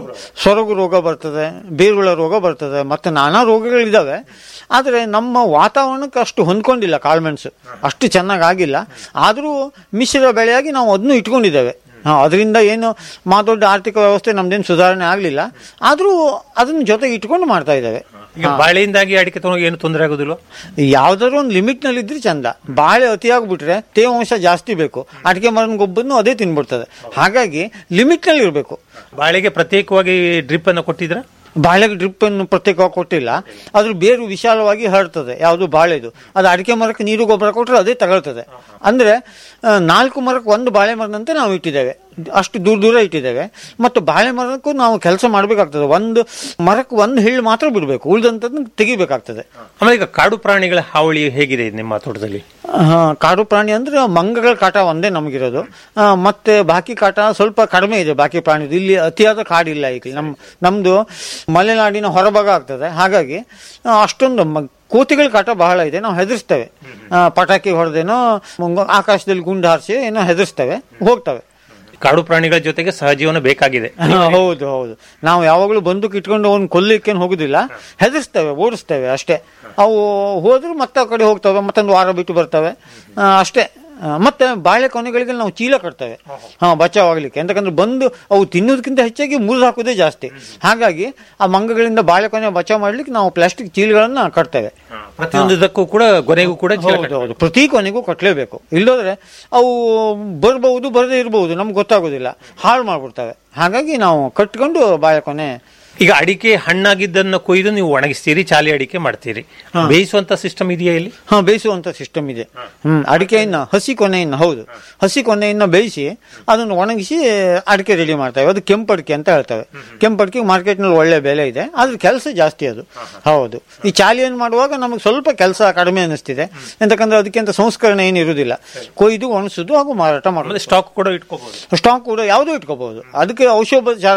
ಸೊರಗು ರೋಗ ಬರ್ತದೆ ಬೇರುಳ ರೋಗ ಬರ್ತದೆ ಮತ್ತೆ ನಾನಾ ರೋಗಗಳಿದಾವೆ ಆದ್ರೆ ನಮ್ಮ ವಾತಾವರಣಕ್ಕೆ ಅಷ್ಟು ಹೊಂದ್ಕೊಂಡಿಲ್ಲ ಕಾಳುಮೆಣಸು ಅಷ್ಟು ಚೆನ್ನಾಗಿ ಆಗಿಲ್ಲ ಆದರೂ ಮಿಶ್ರ ಬೆಳೆಯಾಗಿ ನಾವು ಅದನ್ನು ಇಟ್ಕೊಂಡಿದ್ದೇವೆ ಹಾ, ಅದರಿಂದ ಏನು ಮಾದೊಡ್ಡ ಆರ್ಥಿಕ ವ್ಯವಸ್ಥೆ ನಮ್ದೇನು ಸುಧಾರಣೆ ಆಗಲಿಲ್ಲ ಆದರೂ ಅದನ್ನ ಜೊತೆಗೆ ಇಟ್ಕೊಂಡು ಮಾಡ್ತಾ ಇದ್ದೇವೆ ಈಗ ಬಾಳೆಯಿಂದಾಗಿ ಅಡಿಕೆ ತಗೊಂಡು ಏನು ತೊಂದರೆ ಆಗೋದಿಲ್ವಾ ಯಾವ್ದಾದ್ರು ಒಂದು ಲಿಮಿಟ್ ನಲ್ಲಿ ಇದ್ರೆ ಚಂದ ಬಾಳೆ ಅತಿಯಾಗ್ಬಿಟ್ರೆ ತೇವಾಂಶ ಜಾಸ್ತಿ ಬೇಕು ಅಡಿಕೆ ಮರನ ಗೊಬ್ಬರನ್ನು ಅದೇ ತಿನ್ಬಿಡ್ತದೆ ಹಾಗಾಗಿ ಲಿಮಿಟ್ ನಲ್ಲಿ ಇರಬೇಕು ಬಾಳೆಗೆ ಪ್ರತ್ಯೇಕವಾಗಿ ಡ್ರಿಪ್ ಅನ್ನು ಕೊಟ್ಟಿದ್ರ ಬಾಳೆಗೆ ಡ್ರಿಪ್ ಅನ್ನು ಪ್ರತ್ಯೇಕವಾಗಿ ಕೊಟ್ಟಿಲ್ಲ ಅದ್ರ ಬೇರು ವಿಶಾಲವಾಗಿ ಹರಡ್ತದೆ ಯಾವುದು ಬಾಳೆದು ಅದು ಅಡಿಕೆ ಮರಕ್ಕೆ ನೀರು ಗೊಬ್ಬರ ಕೊಟ್ಟರೆ ಅದೇ ತಗೊಳ್ತದೆ ಅಂದ್ರೆ ಆ, ನಾಲ್ಕು ಮರಕ್ಕೆ ಒಂದು ಬಾಳೆ ಮರದಂತೆ ನಾವು ಇಟ್ಟಿದ್ದೇವೆ ಅಷ್ಟು ದೂರ ದೂರ ಇಟ್ಟಿದ್ದೇವೆ ಮತ್ತು ಬಾಳೆ ಮರಕ್ಕೂ ನಾವು ಕೆಲಸ ಮಾಡಬೇಕಾಗ್ತದೆ ಒಂದು ಮರಕ್ಕೆ ಒಂದು ಹಿಳ್ಳು ಮಾತ್ರ ಬಿಡಬೇಕು ಉಳಿದಂಥದ್ದನ್ನ ತೆಗಿಬೇಕಾಗ್ತದೆ ಆಮೇಲೆ ಈಗ ಕಾಡು ಪ್ರಾಣಿಗಳ ಹಾವಳಿ ಹೇಗಿದೆ ನಿಮ್ಮ ತೋಟದಲ್ಲಿ ಆ, ಕಾಡು ಪ್ರಾಣಿ ಅಂದ್ರೆ ಮಂಗಗಳ ಕಾಟ ಒಂದೇ ನಮಗಿರೋದು ಆ, ಮತ್ತೆ ಬಾಕಿ ಕಾಟ ಸ್ವಲ್ಪ ಕಡಿಮೆ ಇದೆ ಬಾಕಿ ಪ್ರಾಣಿದು ಇಲ್ಲಿ ಅತಿಯಾದ ಕಾಡಿಲ್ಲ ಈಗ ನಮ್ ನಮ್ದು ಮಲೆನಾಡಿನ ಹೊರಭಾಗ ಆಗ್ತದೆ ಹಾಗಾಗಿ ಆ, ಅಷ್ಟೊಂದು ಮ- ಕೋತಿಗಳ ಕಾಟ ಬಹಳ ಇದೆ ನಾವು ಹೆದರ್ಸ್ತೇವೆ ಆ, ಪಟಾಕಿ ಹೊಡೆದೇನೋ ಮುಂಗ- ಆಕಾಶದಲ್ಲಿ ಗುಂಡು ಹಾರಿಸಿ ಏನೋ ಹೆದರ್ಸ್ತೇವೆ ಹೋಗ್ತವೆ ಕಾಡು ಪ್ರಾಣಿಗಳ ಜೊತೆಗೆ ಸಹಜೀವನ ಬೇಕಾಗಿದೆ ಹೌದು ಹೌದು ನಾವು ಯಾವಾಗಲೂ ಬಂದೂಕ್ ಇಟ್ಕೊಂಡು ಅವ್ನು ಕೊಲ್ಲಿಕ್ಕೇನು ಹೋಗುದಿಲ್ಲ ಹೆದರ್ಸ್ತೇವೆ ಓಡಿಸ್ತೇವೆ ಅಷ್ಟೇ ಅವು ಹೋದ್ರೆ ಮತ್ತೆ ಆ ಕಡೆ ಹೋಗ್ತವೆ ಮತ್ತೊಂದು ವಾರ ಬಿಟ್ಟು ಬರ್ತವೆ ಆ, ಅಷ್ಟೇ ಆ, ಮತ್ತೆ ಬಾಳೆ ಕೊನೆಗಳಿಗೆ ನಾವು ಚೀಲ ಕಟ್ತೇವೆ ಹಾ ಬಚಾವಾಗ್ಲಿಕ್ಕೆ ಎಂತಕಂದ್ರೆ ಬಂದು ಅವು ತಿನ್ನೋದಕ್ಕಿಂತ ಹೆಚ್ಚಾಗಿ ಮುರಿದು ಹಾಕೋದೇ ಜಾಸ್ತಿ ಹಾಗಾಗಿ ಆ ಮಂಗಗಳಿಂದ ಬಾಳೆ ಕೊನೆ ಬಚಾವ್ ಮಾಡ್ಲಿಕ್ಕೆ ನಾವು ಪ್ಲಾಸ್ಟಿಕ್ ಚೀಲಗಳನ್ನ ಕಟ್ತೇವೆ ಪ್ರತಿಯೊಂದು ಇದಕ್ಕೂ ಕೂಡ ಕೊನೆಗೂ ಕೂಡ ಚೀಲ ಹೌದು ಹೌದು ಪ್ರತಿ ಕೊನೆಗೂ ಕಟ್ಟಲೇಬೇಕು ಇಲ್ಲದ್ರೆ ಅವು ಬರ್ಬಹುದು ಬರದೇ ಇರಬಹುದು ನಮ್ಗೆ ಗೊತ್ತಾಗೋದಿಲ್ಲ ಹಾಳು ಮಾಡ್ಬಿಡ್ತವೆ ಹಾಗಾಗಿ ನಾವು ಕಟ್ಕೊಂಡು ಬಾಳೆ ಕೊನೆ ಈಗ ಅಡಿಕೆ ಹಣ್ಣಾಗಿದ್ದನ್ನು ಕೊಯ್ದು ನೀವು ಒಣಗಿಸ್ತೀರಿ ಚಾಲಿ ಅಡಿಕೆ ಮಾಡ್ತೀರಿ ಬೇಯಿಸುವಂತ ಸಿಸ್ಟಮ್ ಇದೆಯಾ ಇಲ್ಲಿ ಹಾ ಬೇಯಿಸುವಂತ ಸಿಸ್ಟಮ್ ಇದೆ ಹ್ಮ್ ಅಡಿಕೆಯನ್ನ ಹಸಿ ಕೊನೆಯನ್ನ ಹೌದು ಹಸಿ ಕೊನೆಯನ್ನ ಬೇಯಿಸಿ ಅದನ್ನು ಒಣಗಿಸಿ ಅಡಿಕೆ ರೆಡಿ ಮಾಡ್ತೇವೆ ಅದು ಕೆಂಪಡಿಕೆ ಅಂತ ಹೇಳ್ತೇವೆ ಕೆಂಪಡಿಕೆ ಮಾರ್ಕೆಟ್ ನಲ್ಲಿ ಒಳ್ಳೆ ಬೆಲೆ ಇದೆ ಆದ್ರೆ ಕೆಲಸ ಜಾಸ್ತಿ ಅದು ಹೌದು ಈ ಚಾಲಿಯನ್ನು ಮಾಡುವಾಗ ನಮಗೆ ಸ್ವಲ್ಪ ಕೆಲಸ ಕಡಿಮೆ ಅನಿಸ್ತಿದೆ ಎಂತಕಂದ್ರೆ ಅದಕ್ಕಿಂತ ಸಂಸ್ಕರಣೆ ಏನು ಇರುವುದಿಲ್ಲ ಕೊಯ್ದು ಒಣಸುದು ಹಾಗೂ ಮಾರಾಟ ಆಮೇಲೆ ಮಾಡೋದು ಸ್ಟಾಕ್ ಕೂಡ ಇಟ್ಕೋಬಹುದು ಸ್ಟಾಕ್ ಕೂಡ ಯಾವುದೂ ಇಟ್ಕೋಬಹುದು ಅದಕ್ಕೆ ಔಷಧೋಪಚಾರ ಇದೆ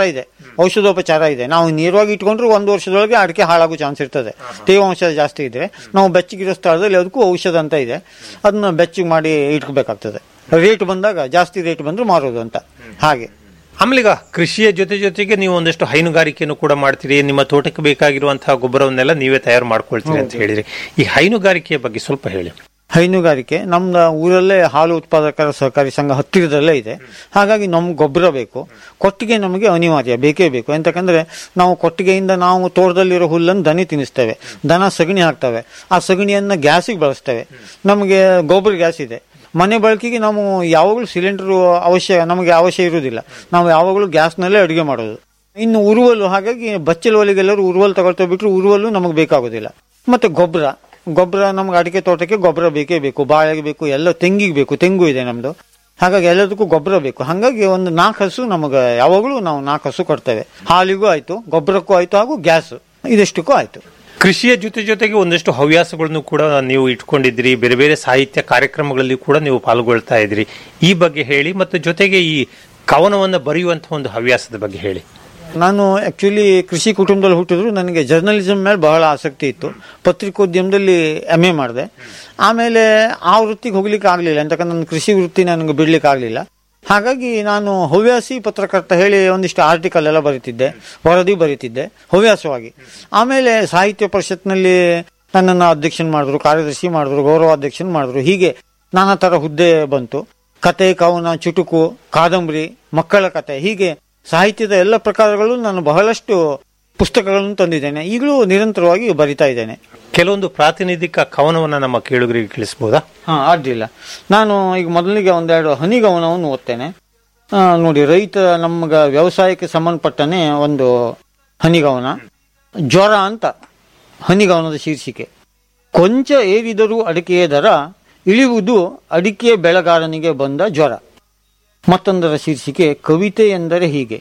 ಔಷಧೋಪಚಾರ ಇದೆ ನಾವು ನೇರವಾಗಿ ಇಟ್ಕೊಂಡ್ರೆ ಒಂದು ವರ್ಷದೊಳಗೆ ಅಡಿಕೆ ಹಾಳಾಗೋ ಚಾನ್ಸ್ ಇರ್ತದೆ ತೇವಾಂಶ ಜಾಸ್ತಿ ಇದ್ರೆ ನಾವು ಬೆಚ್ಚಗಿರೋ ಸ್ಥಳದಲ್ಲಿ ಅದಕ್ಕೂ ಔಷಧ ಅಂತ ಇದೆ ಅದನ್ನ ಬೆಚ್ಚಗೆ ಮಾಡಿ ಇಟ್ಕೋಬೇಕಾಗ್ತದೆ ರೇಟ್ ಬಂದಾಗ ಜಾಸ್ತಿ ರೇಟ್ ಬಂದ್ರೆ ಮಾರೋದು ಅಂತ ಹಾಗೆ ಆಮೇಲೆ ಈಗ ಕೃಷಿಯ ಜೊತೆ ಜೊತೆಗೆ ನೀವು ಒಂದಷ್ಟು ಹೈನುಗಾರಿಕೆಯನ್ನು ಕೂಡ ಮಾಡ್ತೀರಿ ನಿಮ್ಮ ತೋಟಕ್ಕೆ ಬೇಕಾಗಿರುವಂತಹ ಗೊಬ್ಬರವನ್ನೆಲ್ಲ ನೀವೇ ತಯಾರು ಮಾಡ್ಕೊಳ್ತೀರಿ ಅಂತ ಹೇಳಿದ್ರಿ ಈ ಹೈನುಗಾರಿಕೆಯ ಬಗ್ಗೆ ಸ್ವಲ್ಪ ಹೇಳಿ ಹೈನುಗಾರಿಕೆ ನಮ್ಮ ಊರಲ್ಲೇ ಹಾಲು ಉತ್ಪಾದಕರ ಸಹಕಾರಿ ಸಂಘ ಹತ್ತಿರದಲ್ಲೇ ಇದೆ ಹಾಗಾಗಿ ನಮ್ಗೆ ಗೊಬ್ಬರ ಬೇಕು ಕೊಟ್ಟಿಗೆ ನಮಗೆ ಅನಿವಾರ್ಯ ಬೇಕೇ ಬೇಕು ಎಂತಕಂದ್ರೆ ನಾವು ಕೊಟ್ಟಿಗೆಯಿಂದ ನಾವು ತೋಟದಲ್ಲಿರೋ ಹುಲ್ಲನ್ನು ದನಿ ತಿನ್ನಿಸ್ತೇವೆ ದನ ಸಗಣಿ ಹಾಕ್ತವೆ ಆ ಸಗಣಿಯನ್ನ ಗ್ಯಾಸಿಗೆ ಬಳಸ್ತೇವೆ ನಮಗೆ ಗೊಬ್ಬರ ಗ್ಯಾಸ್ ಇದೆ ಮನೆ ಬಳಕೆಗೆ ನಾವು ಯಾವಾಗಲೂ ಸಿಲಿಂಡರ್ ಅವಶ್ಯ ನಮಗೆ ಅವಶ್ಯ ಇರುವುದಿಲ್ಲ ನಾವು ಯಾವಾಗಲೂ ಗ್ಯಾಸ್ನಲ್ಲೇ ಅಡುಗೆ ಮಾಡೋದು ಇನ್ನು ಉರುವಲು ಹಾಗಾಗಿ ಬಚ್ಚಲ ಒಲೆಗೆಲ್ಲರೂ ಉರುವಲು ತಗೊಳ್ತಾ ಬಿಟ್ರು ಉರುವಲು ನಮಗೆ ಬೇಕಾಗೋದಿಲ್ಲ ಮತ್ತೆ ಗೊಬ್ಬರ ಗೊಬ್ಬರ ನಮ್ಗೆ ಅಡಿಕೆ ತೋಟಕ್ಕೆ ಗೊಬ್ಬರ ಬೇಕೇ ಬೇಕು ಬಾಳೆಗೆ ಬೇಕು ಎಲ್ಲ ತೆಂಗಿಗೆ ಬೇಕು ತೆಂಗು ಇದೆ ನಮ್ದು ಹಾಗಾಗಿ ಎಲ್ಲದಕ್ಕೂ ಗೊಬ್ಬರ ಬೇಕು ಹಾಗಾಗಿ ಒಂದು ನಾಲ್ಕು ಹಸು ನಮಗೆ ಯಾವಾಗಲೂ ನಾವು ನಾಲ್ಕು ಹಸು ಕೊಡ್ತೇವೆ ಹಾಲಿಗೂ ಆಯ್ತು ಗೊಬ್ಬರಕ್ಕೂ ಆಯ್ತು ಹಾಗೂ ಗ್ಯಾಸ್ ಇದೆಷ್ಟಕ್ಕೂ ಆಯ್ತು ಕೃಷಿಯ ಜೊತೆ ಜೊತೆಗೆ ಒಂದಷ್ಟು ಹವ್ಯಾಸಗಳನ್ನು ಕೂಡ ನೀವು ಇಟ್ಕೊಂಡಿದ್ರಿ ಬೇರೆ ಬೇರೆ ಸಾಹಿತ್ಯ ಕಾರ್ಯಕ್ರಮಗಳಲ್ಲಿ ಕೂಡ ನೀವು ಪಾಲ್ಗೊಳ್ತಾ ಇದ್ರಿ ಈ ಬಗ್ಗೆ ಹೇಳಿ ಮತ್ತು ಜೊತೆಗೆ ಈ ಕವನವನ್ನು ಬರೆಯುವಂತಹ ಒಂದು ಹವ್ಯಾಸದ ಬಗ್ಗೆ ಹೇಳಿ ನಾನು ಆಕ್ಚುಲಿ ಕೃಷಿ ಕುಟುಂಬದಲ್ಲಿ ಹುಟ್ಟಿದ್ರು ನನಗೆ ಜರ್ನಲಿಸಮ್ ಮೇಲೆ ಬಹಳ ಆಸಕ್ತಿ ಇತ್ತು ಪತ್ರಿಕೋದ್ಯಮದಲ್ಲಿ ಎಮ್ ಎ ಮಾಡಿದೆ ಆಮೇಲೆ ಆ ವೃತ್ತಿಗೆ ಹೋಗ್ಲಿಕ್ಕೆ ಆಗಲಿಲ್ಲ ಅಂತಕಂದ್ರೆ ನನ್ನ ಕೃಷಿ ವೃತ್ತಿ ನನಗೆ ಬಿಡ್ಲಿಕ್ಕೆ ಆಗಲಿಲ್ಲ ಹಾಗಾಗಿ ನಾನು ಹವ್ಯಾಸಿ ಪತ್ರಕರ್ತ ಹೇಳಿ ಒಂದಿಷ್ಟು ಆರ್ಟಿಕಲ್ ಎಲ್ಲ ಬರೀತಿದ್ದೆ ವರದಿ ಬರೀತಿದ್ದೆ ಹವ್ಯಾಸವಾಗಿ ಆಮೇಲೆ ಸಾಹಿತ್ಯ ಪರಿಷತ್ನಲ್ಲಿ ನನ್ನನ್ನು ಅಧ್ಯಕ್ಷನ್ ಮಾಡಿದ್ರು ಕಾರ್ಯದರ್ಶಿ ಮಾಡಿದ್ರು ಗೌರವಾಧ್ಯಕ್ಷನ್ ಮಾಡಿದ್ರು ಹೀಗೆ ನಾನಾ ತರ ಹುದ್ದೆ ಬಂತು ಕತೆ ಕವನ ಚುಟುಕು ಕಾದಂಬರಿ ಮಕ್ಕಳ ಕತೆ ಹೀಗೆ ಸಾಹಿತ್ಯದ ಎಲ್ಲ ಪ್ರಕಾರಗಳು ನಾನು ಬಹಳಷ್ಟು ಪುಸ್ತಕಗಳನ್ನು ತಂದಿದ್ದೇನೆ ಈಗಲೂ ನಿರಂತರವಾಗಿ ಬರಿತಾ ಇದ್ದೇನೆ ಕೆಲವೊಂದು ಪ್ರಾತಿನಿಧಿಕ ಕವನವನ್ನು ನಮ್ಮ ಕೇಳುಗರಿಗೆ ತಿಳಿಸಬಹುದಾ ಹಾ ಅಡ್ಡಿಲ್ಲ ನಾನು ಈಗ ಮೊದಲಿಗೆ ಒಂದೆರಡು ಹನಿಗವನವನ್ನು ಓದ್ತೇನೆ ಆ, ನೋಡಿ ರೈತ ನಮ್ಗ ವ್ಯವಸಾಯಕ್ಕೆ ಸಂಬಂಧಪಟ್ಟನೆ ಒಂದು ಹನಿಗವನ ಜ್ವರ ಅಂತ ಹನಿಗವನದ ಶೀರ್ಷಿಕೆ ಕೊಂಚ ಏರಿದರೂ ಅಡಿಕೆಯ ದರ ಇಳಿಯುವುದು ಅಡಿಕೆ ಬೆಳೆಗಾರನಿಗೆ ಬಂದ ಜ್ವರ ಮತ್ತೊಂದರ ಶೀರ್ಷಿಕೆ ಕವಿತೆ ಎಂದರೆ ಹೀಗೆ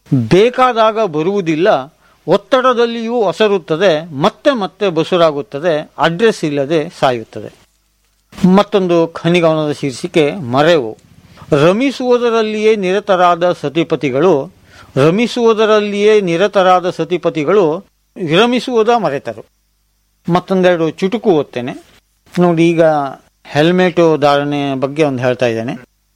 ಬೇಕಾದಾಗ ಬರುವುದಿಲ್ಲ ಒತ್ತಡದಲ್ಲಿಯೂ ಒಸರುತ್ತದೆ ಮತ್ತೆ ಮತ್ತೆ ಬಸುರಾಗುತ್ತದೆ ಅಡ್ರೆಸ್ ಇಲ್ಲದೆ ಸಾಯುತ್ತದೆ ಮತ್ತೊಂದು ಖನಿಗವನದ ಶೀರ್ಷಿಕೆ ಮರೆವು ರಮಿಸುವುದರಲ್ಲಿಯೇ ನಿರತರಾದ ಸತಿಪತಿಗಳು ರಮಿಸುವುದರಲ್ಲಿಯೇ ನಿರತರಾದ ಸತಿಪತಿಗಳು ವಿರಮಿಸುವುದ ಮರೆತರು ಮತ್ತೊಂದೆರಡು ಚುಟುಕು ಓದ್ತೇನೆ ನೋಡಿ ಈಗ ಹೆಲ್ಮೆಟ್ ಧಾರಣೆ ಬಗ್ಗೆ ಒಂದು ಹೇಳ್ತಾ ಇದ್ದೇನೆ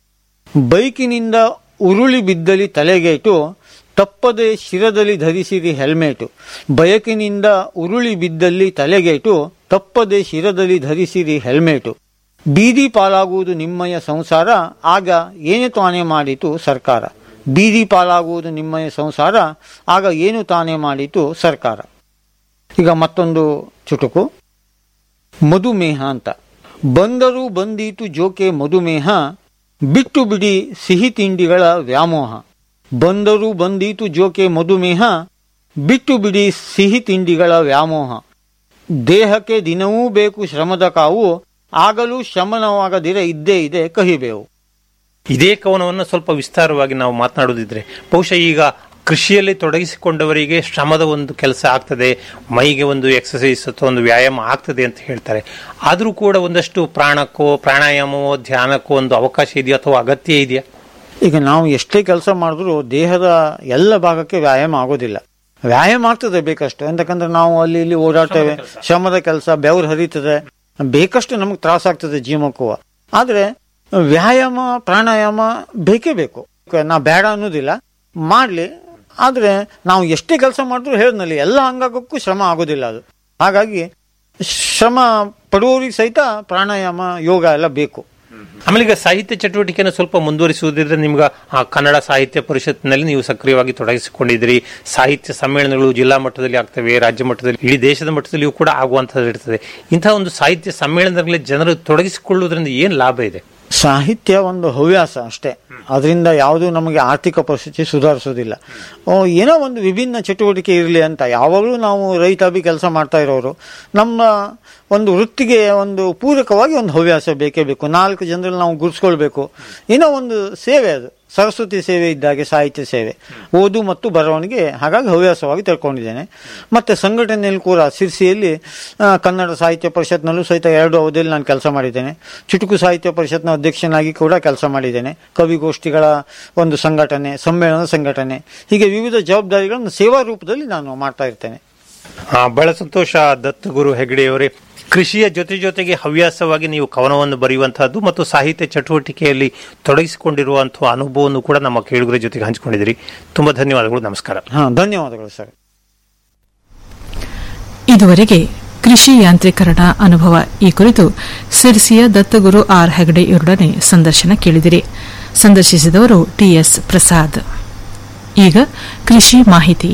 ಬೈಕಿನಿಂದ ಉರುಳಿ ಬಿದ್ದಲ್ಲಿ ತಲೆಗೇಟು ತಪ್ಪದೆ ಶಿರದಲ್ಲಿ ಧರಿಸಿರಿ ಹೆಲ್ಮೆಟ್ ಬಯಕಿನಿಂದ ಉರುಳಿ ಬಿದ್ದಲ್ಲಿ ತಲೆಗೇಟು ತಪ್ಪದೆ ಶಿರದಲ್ಲಿ ಧರಿಸಿರಿ ಹೆಲ್ಮೆಟ್ ಬೀದಿ ಪಾಲಾಗುವುದು ನಿಮ್ಮಯ ಸಂಸಾರ ಆಗ ಏನು ತಾನೇ ಮಾಡಿತು ಸರ್ಕಾರ ಬೀದಿ ಪಾಲಾಗುವುದು ನಿಮ್ಮಯ ಸಂಸಾರ ಆಗ ಏನು ತಾನೇ ಮಾಡಿತು ಸರ್ಕಾರ ಈಗ ಮತ್ತೊಂದು ಚುಟುಕು ಮಧುಮೇಹ ಅಂತ ಬಂದರೂ ಬಂದೀತು ಜೋಕೆ ಮಧುಮೇಹ ಬಿಟ್ಟು ಬಿಡಿ ಸಿಹಿ ತಿಂಡಿಗಳ ವ್ಯಾಮೋಹ ಬಂದರೂ ಬಂದೀತು ಜೋಕೆ ಮಧುಮೇಹ ಬಿಟ್ಟು ಬಿಡಿ ಸಿಹಿ ತಿಂಡಿಗಳ ವ್ಯಾಮೋಹ ದೇಹಕ್ಕೆ ದಿನವೂ ಬೇಕು ಶ್ರಮದ ಕಾವು ಆಗಲೂ ಶಮನವಾಗದಿರೆ ಇದ್ದೇ ಇದೆ ಕಹಿಬೇವು ಇದೇ ಕವನವನ್ನು ಸ್ವಲ್ಪ ವಿಸ್ತಾರವಾಗಿ ನಾವು ಮಾತನಾಡುದಿದ್ರೆ ಬಹುಶಃ ಈಗ ಕೃಷಿಯಲ್ಲಿ ತೊಡಗಿಸಿಕೊಂಡವರಿಗೆ ಶ್ರಮದ ಒಂದು ಕೆಲಸ ಆಗ್ತದೆ ಮೈಗೆ ಒಂದು ಎಕ್ಸಸೈಸ್ ಅಥವಾ ಒಂದು ವ್ಯಾಯಾಮ ಆಗ್ತದೆ ಅಂತ ಹೇಳ್ತಾರೆ ಆದರೂ ಕೂಡ ಒಂದಷ್ಟು ಪ್ರಾಣಕ್ಕೋ ಪ್ರಾಣಾಯಾಮವೋ ಧ್ಯಾನಕ್ಕೋ ಒಂದು ಅವಕಾಶ ಇದೆಯಾ ಅಥವಾ ಅಗತ್ಯ ಇದೆಯಾ ಈಗ ನಾವು ಎಷ್ಟೇ ಕೆಲಸ ಮಾಡಿದ್ರು ದೇಹದ ಎಲ್ಲ ಭಾಗಕ್ಕೆ ವ್ಯಾಯಾಮ ಆಗೋದಿಲ್ಲ ವ್ಯಾಯಾಮ ಆಗ್ತದೆ ಬೇಕಷ್ಟು ಎಂತಕಂದ್ರೆ ನಾವು ಅಲ್ಲಿ ಇಲ್ಲಿ ಓಡಾಡ್ತೇವೆ ಶ್ರಮದ ಕೆಲಸ ಬೆವರು ಹರಿತದೆ ಬೇಕಷ್ಟು ನಮಗೆ ತ್ರಾಸ ಆಗ್ತದೆ ಜೀವಕ್ಕೂ ಆದ್ರೆ ವ್ಯಾಯಾಮ ಪ್ರಾಣಾಯಾಮ ಬೇಕೇ ಬೇಕು ನಾ ಬೇಡ ಅನ್ನೋದಿಲ್ಲ ಮಾಡ್ಲಿ ಆದ್ರೆ ನಾವು ಎಷ್ಟೇ ಕೆಲಸ ಮಾಡಿದ್ರು ಹೇಳಿದ್ನಲ್ಲಿ ಎಲ್ಲ ಅಂಗಕ್ಕೂ ಶ್ರಮ ಆಗೋದಿಲ್ಲ ಅದು ಹಾಗಾಗಿ ಶ್ರಮ ಪಡುವವರಿಗೆ ಸಹಿತ ಪ್ರಾಣಾಯಾಮ ಯೋಗ ಎಲ್ಲ ಬೇಕು ಆಮೇಲೆ ಈಗ ಸಾಹಿತ್ಯ ಚಟುವಟಿಕೆಯನ್ನು ಸ್ವಲ್ಪ ಮುಂದುವರಿಸುವುದಿದ್ರೆ ನಿಮ್ಗೆ ಆ ಕನ್ನಡ ಸಾಹಿತ್ಯ ಪರಿಷತ್ನಲ್ಲಿ ನೀವು ಸಕ್ರಿಯವಾಗಿ ತೊಡಗಿಸಿಕೊಂಡಿದ್ದೀರಿ ಸಾಹಿತ್ಯ ಸಮ್ಮೇಳನಗಳು ಜಿಲ್ಲಾ ಮಟ್ಟದಲ್ಲಿ ಆಗ್ತವೆ ರಾಜ್ಯ ಮಟ್ಟದಲ್ಲಿ ಇಡೀ ದೇಶದ ಮಟ್ಟದಲ್ಲಿಯೂ ಕೂಡ ಆಗುವಂತದ್ದು ಇರ್ತದೆ ಇಂತಹ ಒಂದು ಸಾಹಿತ್ಯ ಸಮ್ಮೇಳನದಲ್ಲಿ ಜನರು ತೊಡಗಿಸಿಕೊಳ್ಳುವುದರಿಂದ ಏನು ಲಾಭ ಇದೆ ಸಾಹಿತ್ಯ ಒಂದು ಹವ್ಯಾಸ ಅಷ್ಟೇ ಅದರಿಂದ ಯಾವುದು ನಮಗೆ ಆರ್ಥಿಕ ಪರಿಸ್ಥಿತಿ ಸುಧಾರಿಸೋದಿಲ್ಲ ಓ, ಏನೋ ಒಂದು ವಿಭಿನ್ನ ಚಟುವಟಿಕೆ ಇರಲಿ ಅಂತ ಯಾವಾಗಲೂ ನಾವು ರೈತಾಪಿ ಕೆಲಸ ಮಾಡ್ತಾ ಇರೋರು ನಮ್ಮ ಒಂದು ವೃತ್ತಿಗೆ ಒಂದು ಪೂರಕವಾಗಿ ಒಂದು ಹವ್ಯಾಸ ಬೇಕೇ ಬೇಕು ನಾಲ್ಕು ಜನರಲ್ಲಿ ನಾವು ಗುರುಸ್ಕೊಳ್ಬೇಕು ಏನೋ ಒಂದು ಸೇವೆ ಅದು ಸರಸ್ವತಿ ಸೇವೆ ಇದ್ದಾಗೆ ಸಾಹಿತ್ಯ ಸೇವೆ ಓದು ಮತ್ತು ಬರವಣಿಗೆ ಹಾಗಾಗಿ ಹವ್ಯಾಸವಾಗಿ ತಿಳ್ಕೊಂಡಿದ್ದೇನೆ ಮತ್ತೆ ಸಂಘಟನೆಯಲ್ಲಿ ಕೂಡ ಸಿರ್ಸಿಯಲ್ಲಿ ಆ, ಕನ್ನಡ ಸಾಹಿತ್ಯ ಪರಿಷತ್ನಲ್ಲೂ ಸಹಿತ ಎರಡು ಅವಧಿಯಲ್ಲಿ ನಾನು ಕೆಲಸ ಮಾಡಿದ್ದೇನೆ ಚುಟುಕು ಸಾಹಿತ್ಯ ಪರಿಷತ್ನ ಅಧ್ಯಕ್ಷನಾಗಿ ಕೂಡ ಕೆಲಸ ಮಾಡಿದ್ದೇನೆ ಕವಿಗೋಷ್ಠಿಗಳ ಒಂದು ಸಂಘಟನೆ ಸಮ್ಮೇಳನ ಸಂಘಟನೆ ಹೀಗೆ ವಿವಿಧ ಜವಾಬ್ದಾರಿಗಳನ್ನು ಸೇವಾ ರೂಪದಲ್ಲಿ ನಾನು ಮಾಡ್ತಾ ಇರ್ತೇನೆ ಆ, ಬಹಳ ಸಂತೋಷ ದತ್ತಗುರು ಹೆಗಡೆಯವರೇ ಕೃಷಿಯ ಜೊತೆ ಜೊತೆಗೆ ಹವ್ಯಾಸವಾಗಿ ನೀವು ಕವನವನ್ನು ಬರೆಯುವಂತಹದ್ದು ಮತ್ತು ಸಾಹಿತ್ಯ ಚಟುವಟಿಕೆಯಲ್ಲಿ ತೊಡಗಿಸಿಕೊಂಡಿರುವಂತಹ ಅನುಭವವನ್ನು ಕೂಡ ನಮ್ಮ ಕೇಳುಗರ ಜೊತೆಗೆ ಹಂಚಿಕೊಂಡಿದ್ದೀರಿ ತುಂಬಾ ಧನ್ಯವಾದಗಳು ನಮಸ್ಕಾರ ಹಾ ಧನ್ಯವಾದಗಳು ಸರ್ ಇದುವರೆಗೆ ಕೃಷಿ ಯಾಂತ್ರೀಕರಣ ಅನುಭವ ಈ ಕುರಿತು ಸಿರ್ಸಿಯ ದತ್ತಗುರು ಆರ್ ಹೆಗಡೆ ಇವರೊಡನೆ ಸಂದರ್ಶನ ಕೇಳಿದಿರಿ ಸಂದರ್ಶಿಸಿದವರು ಟಿಎಸ್ ಪ್ರಸಾದ್ ಈಗ ಕೃಷಿ ಮಾಹಿತಿ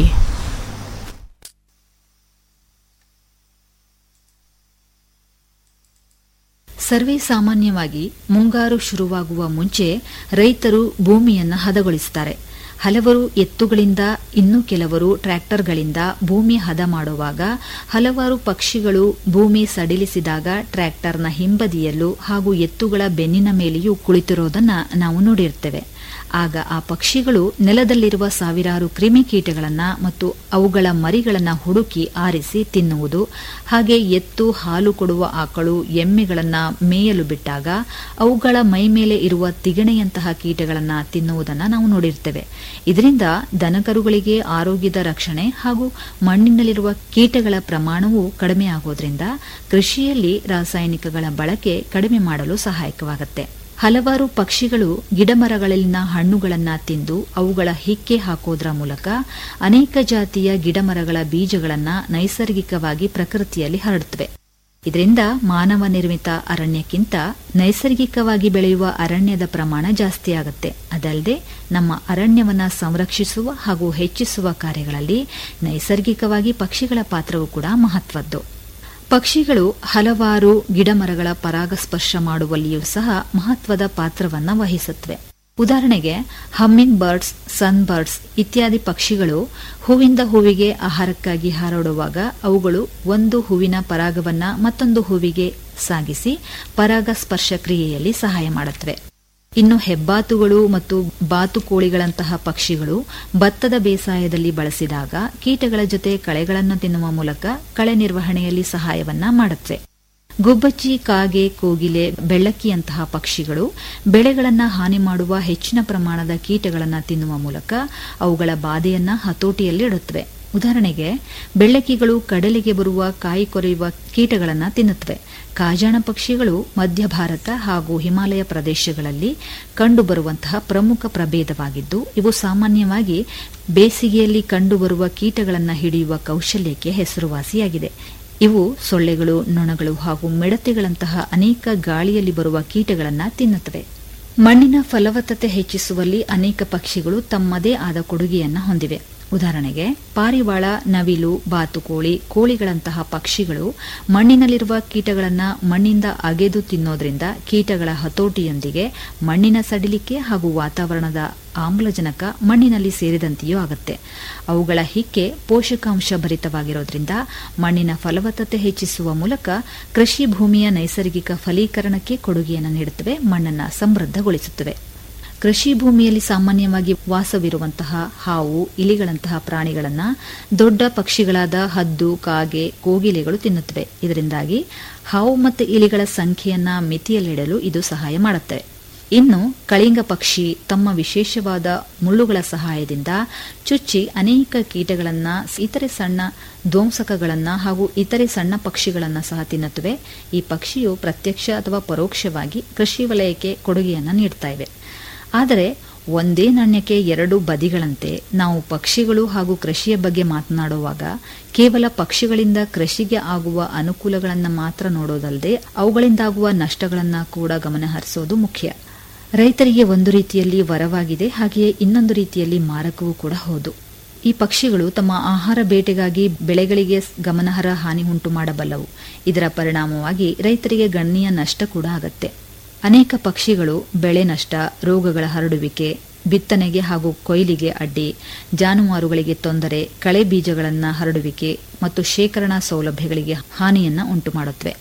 ಸರ್ವೇ ಸಾಮಾನ್ಯವಾಗಿ ಮುಂಗಾರು ಶುರುವಾಗುವ ಮುಂಚೆ ರೈತರು ಭೂಮಿಯನ್ನ ಹದಗೊಳಿಸುತ್ತಾರೆ ಹಲವರು ಎತ್ತುಗಳಿಂದ ಇನ್ನು ಕೆಲವರು ಟ್ರ್ಯಾಕ್ಟರ್ಗಳಿಂದ ಭೂಮಿ ಹದ ಮಾಡುವಾಗ ಹಲವಾರು ಪಕ್ಷಿಗಳು ಭೂಮಿ ಸಡಿಲಿಸಿದಾಗ ಟ್ರ್ಯಾಕ್ಟರ್ನ ಹಿಂಬದಿಯಲ್ಲೂ ಹಾಗೂ ಎತ್ತುಗಳ ಬೆನ್ನಿನ ಮೇಲೆಯೂ ಕುಳಿತಿರೋದನ್ನ ನಾವು ನೋಡಿರ್ತೇವೆ ಆಗ ಆ ಪಕ್ಷಿಗಳು ನೆಲದಲ್ಲಿರುವ ಸಾವಿರಾರು ಕ್ರಿಮಿಕೀಟಗಳನ್ನ ಮತ್ತು ಅವುಗಳ ಮರಿಗಳನ್ನ ಹುಡುಕಿ ಆರಿಸಿ ತಿನ್ನುವುದು ಹಾಗೆ ಎತ್ತು ಹಾಲು ಕೊಡುವ ಆಕಳು ಎಮ್ಮೆಗಳನ್ನ ಮೇಯಲು ಬಿಟ್ಟಾಗ ಅವುಗಳ ಮೈಮೇಲೆ ಇರುವ ತಿಗಣೆಯಂತಹ ಕೀಟಗಳನ್ನ ತಿನ್ನುವುದನ್ನ ನಾವು ನೋಡಿರ್ತೇವೆ ಇದರಿಂದ ದನಕರುಗಳಿಗೆ ಆರೋಗ್ಯದ ರಕ್ಷಣೆ ಹಾಗೂ ಮಣ್ಣಿನಲ್ಲಿರುವ ಕೀಟಗಳ ಪ್ರಮಾಣವು ಕಡಿಮೆಯಾಗೋದ್ರಿಂದ ಕೃಷಿಯಲ್ಲಿ ರಾಸಾಯನಿಕಗಳ ಬಳಕೆ ಕಡಿಮೆ ಮಾಡಲು ಸಹಾಯಕವಾಗುತ್ತೆ ಹಲವಾರು ಪಕ್ಷಿಗಳು ಗಿಡಮರಗಳಲ್ಲಿನ ಹಣ್ಣುಗಳನ್ನ ತಿಂದು ಅವುಗಳ ಹಿಕ್ಕೆ ಹಾಕೋದ್ರ ಮೂಲಕ ಅನೇಕ ಜಾತಿಯ ಗಿಡಮರಗಳ ಬೀಜಗಳನ್ನ ನೈಸರ್ಗಿಕವಾಗಿ ಪ್ರಕೃತಿಯಲ್ಲಿ ಹರಡುತ್ತವೆ ಇದರಿಂದ ಮಾನವ ನಿರ್ಮಿತ ಅರಣ್ಯಕ್ಕಿಂತ ನೈಸರ್ಗಿಕವಾಗಿ ಬೆಳೆಯುವ ಅರಣ್ಯದ ಪ್ರಮಾಣ ಜಾಸ್ತಿಯಾಗುತ್ತೆ ಅದಲ್ಲದೆ ನಮ್ಮ ಅರಣ್ಯವನ್ನ ಸಂರಕ್ಷಿಸುವ ಹಾಗೂ ಹೆಚ್ಚಿಸುವ ಕಾರ್ಯಗಳಲ್ಲಿ ನೈಸರ್ಗಿಕವಾಗಿ ಪಕ್ಷಿಗಳ ಪಾತ್ರವೂ ಕೂಡ ಮಹತ್ವದ್ದು ಪಕ್ಷಿಗಳು ಹಲವಾರು ಗಿಡಮರಗಳ ಪರಾಗಸ್ಪರ್ಶ ಮಾಡುವಲ್ಲಿಯೂ ಸಹ ಮಹತ್ವದ ಪಾತ್ರವನ್ನ ವಹಿಸುತ್ತವೆ ಉದಾಹರಣೆಗೆ ಹಮ್ಮಿಂಗ್ ಬರ್ಡ್ಸ್ ಸನ್ ಬರ್ಡ್ಸ್ ಇತ್ಯಾದಿ ಪಕ್ಷಿಗಳು ಹೂವಿಂದ ಹೂವಿಗೆ ಆಹಾರಕ್ಕಾಗಿ ಹಾರಾಡುವಾಗ ಅವುಗಳು ಒಂದು ಹೂವಿನ ಪರಾಗವನ್ನ ಮತ್ತೊಂದು ಹೂವಿಗೆ ಸಾಗಿಸಿ ಪರಾಗಸ್ಪರ್ಶ ಕ್ರಿಯೆಯಲ್ಲಿ ಸಹಾಯ ಮಾಡುತ್ತವೆ ಇನ್ನು ಹೆಬ್ಬಾತುಗಳು ಮತ್ತು ಬಾತುಕೋಳಿಗಳಂತಹ ಪಕ್ಷಿಗಳು ಭತ್ತದ ಬೇಸಾಯದಲ್ಲಿ ಬಳಸಿದಾಗ ಕೀಟಗಳ ಜೊತೆ ಕಳೆಗಳನ್ನು ತಿನ್ನುವ ಮೂಲಕ ಕಳೆ ನಿರ್ವಹಣೆಯಲ್ಲಿ ಸಹಾಯವನ್ನ ಮಾಡುತ್ತವೆ ಗುಬ್ಬಚ್ಚಿ ಕಾಗೆ ಕೋಗಿಲೆ ಬೆಳ್ಳಕ್ಕಿಯಂತಹ ಪಕ್ಷಿಗಳು ಬೆಳೆಗಳನ್ನ ಹಾನಿ ಮಾಡುವ ಹೆಚ್ಚಿನ ಪ್ರಮಾಣದ ಕೀಟಗಳನ್ನು ತಿನ್ನುವ ಮೂಲಕ ಅವುಗಳ ಬಾಧೆಯನ್ನ ಹತೋಟಿಯಲ್ಲಿಡುತ್ತವೆ ಉದಾಹರಣೆಗೆ ಬೆಳ್ಳಕ್ಕಿಗಳು ಕಡಲಿಗೆ ಬರುವ ಕಾಯಿ ಕೊರೆಯುವ ಕೀಟಗಳನ್ನು ತಿನ್ನುತ್ತವೆ ಕಾಜಾಣ ಪಕ್ಷಿಗಳು ಮಧ್ಯ ಭಾರತ ಹಾಗೂ ಹಿಮಾಲಯ ಪ್ರದೇಶಗಳಲ್ಲಿ ಕಂಡುಬರುವಂತಹ ಪ್ರಮುಖ ಪ್ರಭೇದವಾಗಿದ್ದು ಇವು ಸಾಮಾನ್ಯವಾಗಿ ಬೇಸಿಗೆಯಲ್ಲಿ ಕಂಡುಬರುವ ಕೀಟಗಳನ್ನು ಹಿಡಿಯುವ ಕೌಶಲ್ಯಕ್ಕೆ ಹೆಸರುವಾಸಿಯಾಗಿದೆ ಇವು ಸೊಳ್ಳೆಗಳು ನೊಣಗಳು ಹಾಗೂ ಮಿಡತೆಗಳಂತಹ ಅನೇಕ ಗಾಳಿಯಲ್ಲಿ ಬರುವ ಕೀಟಗಳನ್ನು ತಿನ್ನುತ್ತವೆ ಮಣ್ಣಿನ ಫಲವತ್ತತೆ ಹೆಚ್ಚಿಸುವಲ್ಲಿ ಅನೇಕ ಪಕ್ಷಿಗಳು ತಮ್ಮದೇ ಆದ ಕೊಡುಗೆಯನ್ನು ಹೊಂದಿವೆ ಉದಾಹರಣೆಗೆ ಪಾರಿವಾಳ ನವಿಲು ಬಾತುಕೋಳಿ ಕೋಳಿಗಳಂತಹ ಪಕ್ಷಿಗಳು ಮಣ್ಣಿನಲ್ಲಿರುವ ಕೀಟಗಳನ್ನು ಮಣ್ಣಿಂದ ಅಗೆದು ತಿನ್ನೋದ್ರಿಂದ ಕೀಟಗಳ ಹತೋಟಿಯೊಂದಿಗೆ ಮಣ್ಣಿನ ಸಡಿಲಿಕೆ ಹಾಗೂ ವಾತಾವರಣದ ಆಮ್ಲಜನಕ ಮಣ್ಣಿನಲ್ಲಿ ಸೇರಿದಂತೆಯೂ ಆಗುತ್ತೆ ಅವುಗಳ ಹಿಕ್ಕೆ ಪೋಷಕಾಂಶ ಭರಿತವಾಗಿರೋದ್ರಿಂದ ಮಣ್ಣಿನ ಫಲವತ್ತತೆ ಹೆಚ್ಚಿಸುವ ಮೂಲಕ ಕೃಷಿ ಭೂಮಿಯ ನೈಸರ್ಗಿಕ ಫಲೀಕರಣಕ್ಕೆ ಕೊಡುಗೆಯನ್ನು ನೀಡುತ್ತವೆ ಮಣ್ಣನ್ನು ಸಮೃದ್ಧಗೊಳಿಸುತ್ತವೆ ಕೃಷಿ ಭೂಮಿಯಲ್ಲಿ ಸಾಮಾನ್ಯವಾಗಿ ವಾಸವಿರುವಂತಹ ಹಾವು ಇಲಿಗಳಂತಹ ಪ್ರಾಣಿಗಳನ್ನ ದೊಡ್ಡ ಪಕ್ಷಿಗಳಾದ ಹದ್ದು ಕಾಗೆ ಕೋಗಿಲೆಗಳು ತಿನ್ನುತ್ತವೆ ಇದರಿಂದಾಗಿ ಹಾವು ಮತ್ತು ಇಲಿಗಳ ಸಂಖ್ಯೆಯನ್ನ ಮಿತಿಯಲ್ಲಿಡಲು ಇದು ಸಹಾಯ ಮಾಡುತ್ತವೆ ಇನ್ನು ಕಳಿಂಗ ಪಕ್ಷಿ ತಮ್ಮ ವಿಶೇಷವಾದ ಮುಳ್ಳುಗಳ ಸಹಾಯದಿಂದ ಚುಚ್ಚಿ ಅನೇಕ ಕೀಟಗಳನ್ನ ಇತರೆ ಸಣ್ಣ ಧ್ವಂಸಕಗಳನ್ನ ಹಾಗೂ ಇತರೆ ಸಣ್ಣ ಪಕ್ಷಿಗಳನ್ನ ಸಹ ತಿನ್ನುತ್ತವೆ ಈ ಪಕ್ಷಿಯು ಪ್ರತ್ಯಕ್ಷ ಅಥವಾ ಪರೋಕ್ಷವಾಗಿ ಕೃಷಿ ವಲಯಕ್ಕೆ ಕೊಡುಗೆಯನ್ನು ನೀಡ್ತಾ ಇವೆ ಆದರೆ ಒಂದೇ ನಾಣ್ಯಕ್ಕೆ ಎರಡು ಬದಿಗಳಂತೆ ನಾವು ಪಕ್ಷಿಗಳು ಹಾಗೂ ಕೃಷಿಯ ಬಗ್ಗೆ ಮಾತನಾಡುವಾಗ ಕೇವಲ ಪಕ್ಷಿಗಳಿಂದ ಕೃಷಿಗೆ ಆಗುವ ಅನುಕೂಲಗಳನ್ನು ಮಾತ್ರ ನೋಡೋದಲ್ಲದೆ ಅವುಗಳಿಂದಾಗುವ ನಷ್ಟಗಳನ್ನು ಕೂಡ ಗಮನಹರಿಸೋದು ಮುಖ್ಯ ರೈತರಿಗೆ ಒಂದು ರೀತಿಯಲ್ಲಿ ವರವಾಗಿದೆ ಹಾಗೆಯೇ ಇನ್ನೊಂದು ರೀತಿಯಲ್ಲಿ ಮಾರಕವೂ ಕೂಡ ಹೌದು ಈ ಪಕ್ಷಿಗಳು ತಮ್ಮ ಆಹಾರ ಬೇಟೆಗಾಗಿ ಬೆಳೆಗಳಿಗೆ ಗಮನಾರ್ಹ ಹಾನಿ ಉಂಟು ಮಾಡಬಲ್ಲವು ಇದರ ಪರಿಣಾಮವಾಗಿ ರೈತರಿಗೆ ಗಣನೀಯ ನಷ್ಟ ಕೂಡ ಆಗತ್ತೆ ಅನೇಕ ಪಕ್ಷಿಗಳು ಬೆಳೆ ನಷ್ಟ ರೋಗಗಳ ಹರಡುವಿಕೆ ಬಿತ್ತನೆಗೆ ಹಾಗೂ ಕೊಯ್ಲಿಗೆ ಅಡ್ಡಿ ಜಾನುವಾರುಗಳಿಗೆ ತೊಂದರೆ ಕಳೆ ಬೀಜಗಳನ್ನು ಹರಡುವಿಕೆ ಮತ್ತು ಶೇಖರಣಾ ಸೌಲಭ್ಯಗಳಿಗೆ ಹಾನಿಯನ್ನ ಉಂಟು ಮಾಡುತ್ತವೆ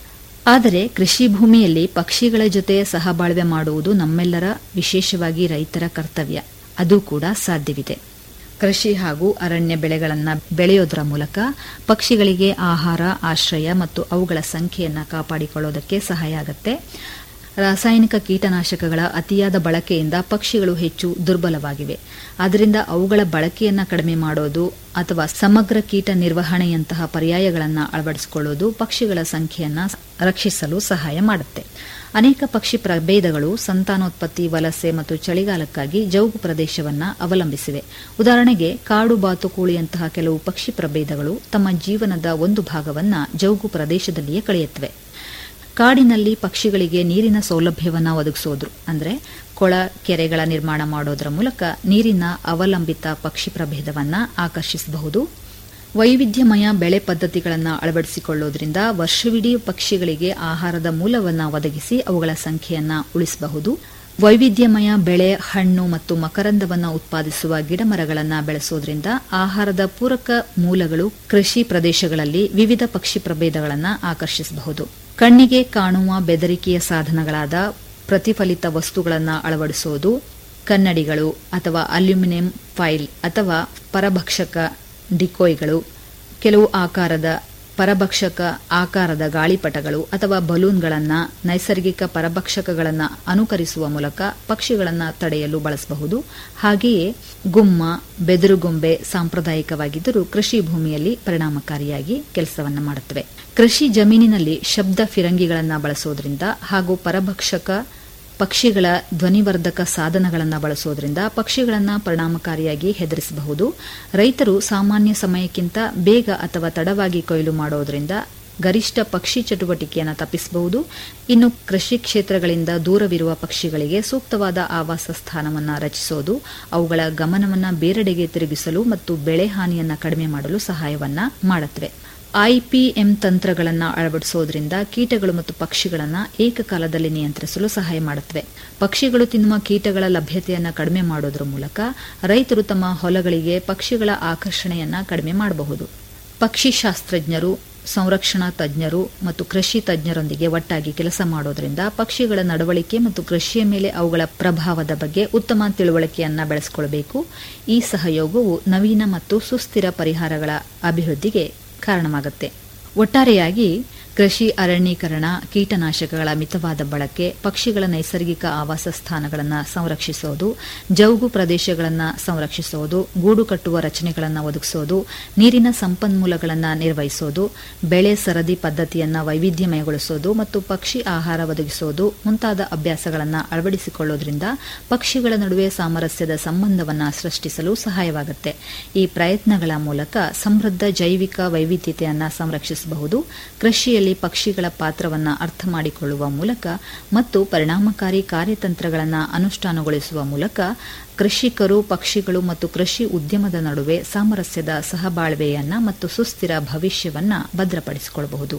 ಆದರೆ ಕೃಷಿ ಭೂಮಿಯಲ್ಲಿ ಪಕ್ಷಿಗಳ ಜೊತೆ ಸಹಬಾಳ್ವೆ ಮಾಡುವುದು ನಮ್ಮೆಲ್ಲರ ವಿಶೇಷವಾಗಿ ರೈತರ ಕರ್ತವ್ಯ ಅದು ಕೂಡ ಸಾಧ್ಯವಿದೆ ಕೃಷಿ ಹಾಗೂ ಅರಣ್ಯ ಬೆಳೆಗಳನ್ನು ಬೆಳೆಯೋದರ ಮೂಲಕ ಪಕ್ಷಿಗಳಿಗೆ ಆಹಾರ ಆಶ್ರಯ ಮತ್ತು ಅವುಗಳ ಸಂಖ್ಯೆಯನ್ನು ಕಾಪಾಡಿಕೊಳ್ಳೋದಕ್ಕೆ ಸಹಾಯ ಆಗುತ್ತೆ ರಾಸಾಯನಿಕ ಕೀಟನಾಶಕಗಳ ಅತಿಯಾದ ಬಳಕೆಯಿಂದ ಪಕ್ಷಿಗಳು ಹೆಚ್ಚು ದುರ್ಬಲವಾಗಿವೆ ಆದ್ದರಿಂದ ಅವುಗಳ ಬಳಕೆಯನ್ನು ಕಡಿಮೆ ಮಾಡೋದು ಅಥವಾ ಸಮಗ್ರ ಕೀಟ ನಿರ್ವಹಣೆಯಂತಹ ಪರ್ಯಾಯಗಳನ್ನು ಅಳವಡಿಸಿಕೊಳ್ಳೋದು ಪಕ್ಷಿಗಳ ಸಂಖ್ಯೆಯನ್ನು ರಕ್ಷಿಸಲು ಸಹಾಯ ಮಾಡುತ್ತೆ ಅನೇಕ ಪಕ್ಷಿ ಪ್ರಭೇದಗಳು ಸಂತಾನೋತ್ಪತ್ತಿ ವಲಸೆ ಮತ್ತು ಚಳಿಗಾಲಕ್ಕಾಗಿ ಜೌಗು ಪ್ರದೇಶವನ್ನು ಅವಲಂಬಿಸಿವೆ ಉದಾಹರಣೆಗೆ ಕಾಡು ಬಾತುಕೋಳಿಯಂತಹ ಕೆಲವು ಪಕ್ಷಿ ಪ್ರಭೇದಗಳು ತಮ್ಮ ಜೀವನದ ಒಂದು ಭಾಗವನ್ನು ಜೌಗು ಪ್ರದೇಶದಲ್ಲಿಯೇ ಕಳೆಯುತ್ತವೆ ಕಾಡಿನಲ್ಲಿ ಪಕ್ಷಿಗಳಿಗೆ ನೀರಿನ ಸೌಲಭ್ಯವನ್ನು ಒದಗಿಸೋದ್ರು ಅಂದರೆ ಕೊಳ ಕೆರೆಗಳ ನಿರ್ಮಾಣ ಮಾಡೋದರ ಮೂಲಕ ನೀರಿನ ಅವಲಂಬಿತ ಪಕ್ಷಿ ಪ್ರಭೇದವನ್ನು ಆಕರ್ಷಿಸಬಹುದು ವೈವಿಧ್ಯಮಯ ಬೆಳೆ ಪದ್ಧತಿಗಳನ್ನು ಅಳವಡಿಸಿಕೊಳ್ಳೋದ್ರಿಂದ ವರ್ಷವಿಡೀ ಪಕ್ಷಿಗಳಿಗೆ ಆಹಾರದ ಮೂಲವನ್ನು ಒದಗಿಸಿ ಅವುಗಳ ಸಂಖ್ಯೆಯನ್ನು ಉಳಿಸಬಹುದು ವೈವಿಧ್ಯಮಯ ಬೆಳೆ ಹಣ್ಣು ಮತ್ತು ಮಕರಂದವನ್ನು ಉತ್ಪಾದಿಸುವ ಗಿಡಮರಗಳನ್ನು ಬೆಳೆಸೋದ್ರಿಂದ ಆಹಾರದ ಪೂರಕ ಮೂಲಗಳು ಕೃಷಿ ಪ್ರದೇಶಗಳಲ್ಲಿ ವಿವಿಧ ಪಕ್ಷಿ ಪ್ರಭೇದಗಳನ್ನು ಆಕರ್ಷಿಸಬಹುದು ಕಣ್ಣಿಗೆ ಕಾಣುವ ಬೆದರಿಕೆಯ ಸಾಧನಗಳಾದ ಪ್ರತಿಫಲಿತ ವಸ್ತುಗಳನ್ನು ಅಳವಡಿಸುವುದು ಕನ್ನಡಿಗಳು ಅಥವಾ ಅಲ್ಯೂಮಿನಿಯಂ ಫೈಲ್ ಅಥವಾ ಪರಭಕ್ಷಕ ಡಿಕೋಯ್ಗಳು ಕೆಲವು ಆಕಾರದ ಪರಭಕ್ಷಕ ಆಕಾರದ ಗಾಳಿಪಟಗಳು ಅಥವಾ ಬಲೂನ್ಗಳನ್ನು ನೈಸರ್ಗಿಕ ಪರಭಕ್ಷಕಗಳನ್ನು ಅನುಕರಿಸುವ ಮೂಲಕ ಪಕ್ಷಿಗಳನ್ನು ತಡೆಯಲು ಬಳಸಬಹುದು ಹಾಗೆಯೇ ಗುಮ್ಮ ಬೆದರುಗೊಂಬೆ ಸಾಂಪ್ರದಾಯಿಕವಾಗಿದ್ದರೂ ಕೃಷಿ ಭೂಮಿಯಲ್ಲಿ ಪರಿಣಾಮಕಾರಿಯಾಗಿ ಕೆಲಸವನ್ನು ಮಾಡುತ್ತವೆ ಕೃಷಿ ಜಮೀನಿನಲ್ಲಿ ಶಬ್ದ ಫಿರಂಗಿಗಳನ್ನು ಬಳಸೋದ್ರಿಂದ ಹಾಗೂ ಪರಭಕ್ಷಕ ಪಕ್ಷಿಗಳ ಧ್ವನಿವರ್ಧಕ ಸಾಧನಗಳನ್ನು ಬಳಸೋದ್ರಿಂದ ಪಕ್ಷಿಗಳನ್ನು ಪರಿಣಾಮಕಾರಿಯಾಗಿ ಹೆದರಿಸಬಹುದು ರೈತರು ಸಾಮಾನ್ಯ ಸಮಯಕ್ಕಿಂತ ಬೇಗ ಅಥವಾ ತಡವಾಗಿ ಕೊಯ್ಲು ಮಾಡೋದ್ರಿಂದ ಗರಿಷ್ಠ ಪಕ್ಷಿ ಚಟುವಟಿಕೆಯನ್ನು ತಪ್ಪಿಸಬಹುದು ಇನ್ನು ಕೃಷಿ ಕ್ಷೇತ್ರಗಳಿಂದ ದೂರವಿರುವ ಪಕ್ಷಿಗಳಿಗೆ ಸೂಕ್ತವಾದ ಆವಾಸ ಸ್ಥಾನವನ್ನು ರಚಿಸೋದು ಅವುಗಳ ಗಮನವನ್ನು ಬೇರೆಡೆಗೆ ತಿರುಗಿಸಲು ಮತ್ತು ಬೆಳೆ ಹಾನಿಯನ್ನು ಕಡಿಮೆ ಮಾಡಲು ಸಹಾಯವನ್ನ ಮಾಡುತ್ತವೆ ಐಪಿಎಂ ತಂತ್ರಗಳನ್ನು ಅಳವಡಿಸೋದ್ರಿಂದ ಕೀಟಗಳು ಮತ್ತು ಪಕ್ಷಿಗಳನ್ನು ಏಕಕಾಲದಲ್ಲಿ ನಿಯಂತ್ರಿಸಲು ಸಹಾಯ ಮಾಡುತ್ತವೆ ಪಕ್ಷಿಗಳು ತಿನ್ನುವ ಕೀಟಗಳ ಲಭ್ಯತೆಯನ್ನು ಕಡಿಮೆ ಮಾಡೋದ್ರ ಮೂಲಕ ರೈತರು ತಮ್ಮ ಹೊಲಗಳಿಗೆ ಪಕ್ಷಿಗಳ ಆಕರ್ಷಣೆಯನ್ನ ಕಡಿಮೆ ಮಾಡಬಹುದು ಪಕ್ಷಿ ಶಾಸ್ತ್ರಜ್ಞರು ಸಂರಕ್ಷಣಾ ತಜ್ಞರು ಮತ್ತು ಕೃಷಿ ತಜ್ಞರೊಂದಿಗೆ ಒಟ್ಟಾಗಿ ಕೆಲಸ ಮಾಡೋದ್ರಿಂದ ಪಕ್ಷಿಗಳ ನಡವಳಿಕೆ ಮತ್ತು ಕೃಷಿಯ ಮೇಲೆ ಅವುಗಳ ಪ್ರಭಾವದ ಬಗ್ಗೆ ಉತ್ತಮ ತಿಳುವಳಿಕೆಯನ್ನ ಬೆಳೆಸಿಕೊಳ್ಳಬೇಕು ಈ ಸಹಯೋಗವು ನವೀನ ಮತ್ತು ಸುಸ್ಥಿರ ಪರಿಹಾರಗಳ ಅಭಿವೃದ್ಧಿಗೆ ಕಾರಣವಾಗುತ್ತೆ ಒಟ್ಟಾರೆಯಾಗಿ ಕೃಷಿ ಅರಣ್ಯೀಕರಣ ಕೀಟನಾಶಕಗಳ ಮಿತವಾದ ಬಳಕೆ ಪಕ್ಷಿಗಳ ನೈಸರ್ಗಿಕ ಆವಾಸ ಸ್ಥಾನಗಳನ್ನು ಸಂರಕ್ಷಿಸೋದು ಜೌಗು ಪ್ರದೇಶಗಳನ್ನು ಸಂರಕ್ಷಿಸೋದು ಗೂಡು ಕಟ್ಟುವ ರಚನೆಗಳನ್ನು ಒದಗಿಸೋದು ನೀರಿನ ಸಂಪನ್ಮೂಲಗಳನ್ನು ನಿರ್ವಹಿಸೋದು ಬೆಳೆ ಸರದಿ ಪದ್ಧತಿಯನ್ನು ವೈವಿಧ್ಯಮಯಗೊಳಿಸೋದು ಮತ್ತು ಪಕ್ಷಿ ಆಹಾರ ಒದಗಿಸೋದು ಮುಂತಾದ ಅಭ್ಯಾಸಗಳನ್ನು ಅಳವಡಿಸಿಕೊಳ್ಳೋದ್ರಿಂದ ಪಕ್ಷಿಗಳ ನಡುವೆ ಸಾಮರಸ್ಯದ ಸಂಬಂಧವನ್ನು ಸೃಷ್ಟಿಸಲು ಸಹಾಯವಾಗುತ್ತೆ ಈ ಪ್ರಯತ್ನಗಳ ಮೂಲಕ ಸಮೃದ್ಧ ಜೈವಿಕ ವೈವಿಧ್ಯತೆಯನ್ನು ಸಂರಕ್ಷಿಸಬಹುದು ಕೃಷಿಯಲ್ಲಿ ಪಕ್ಷಿಗಳ ಪಾತ್ರವನ್ನು ಅರ್ಥ ಮಾಡಿಕೊಳ್ಳುವ ಮೂಲಕ ಮತ್ತು ಪರಿಣಾಮಕಾರಿ ಕಾರ್ಯತಂತ್ರಗಳನ್ನು ಅನುಷ್ಠಾನಗೊಳಿಸುವ ಮೂಲಕ ಕೃಷಿಕರು ಪಕ್ಷಿಗಳು ಮತ್ತು ಕೃಷಿ ಉದ್ಯಮದ ನಡುವೆ ಸಾಮರಸ್ಯದ ಸಹಬಾಳ್ವೆಯನ್ನ ಮತ್ತು ಸುಸ್ಥಿರ ಭವಿಷ್ಯವನ್ನ ಭದ್ರಪಡಿಸಿಕೊಳ್ಳಬಹುದು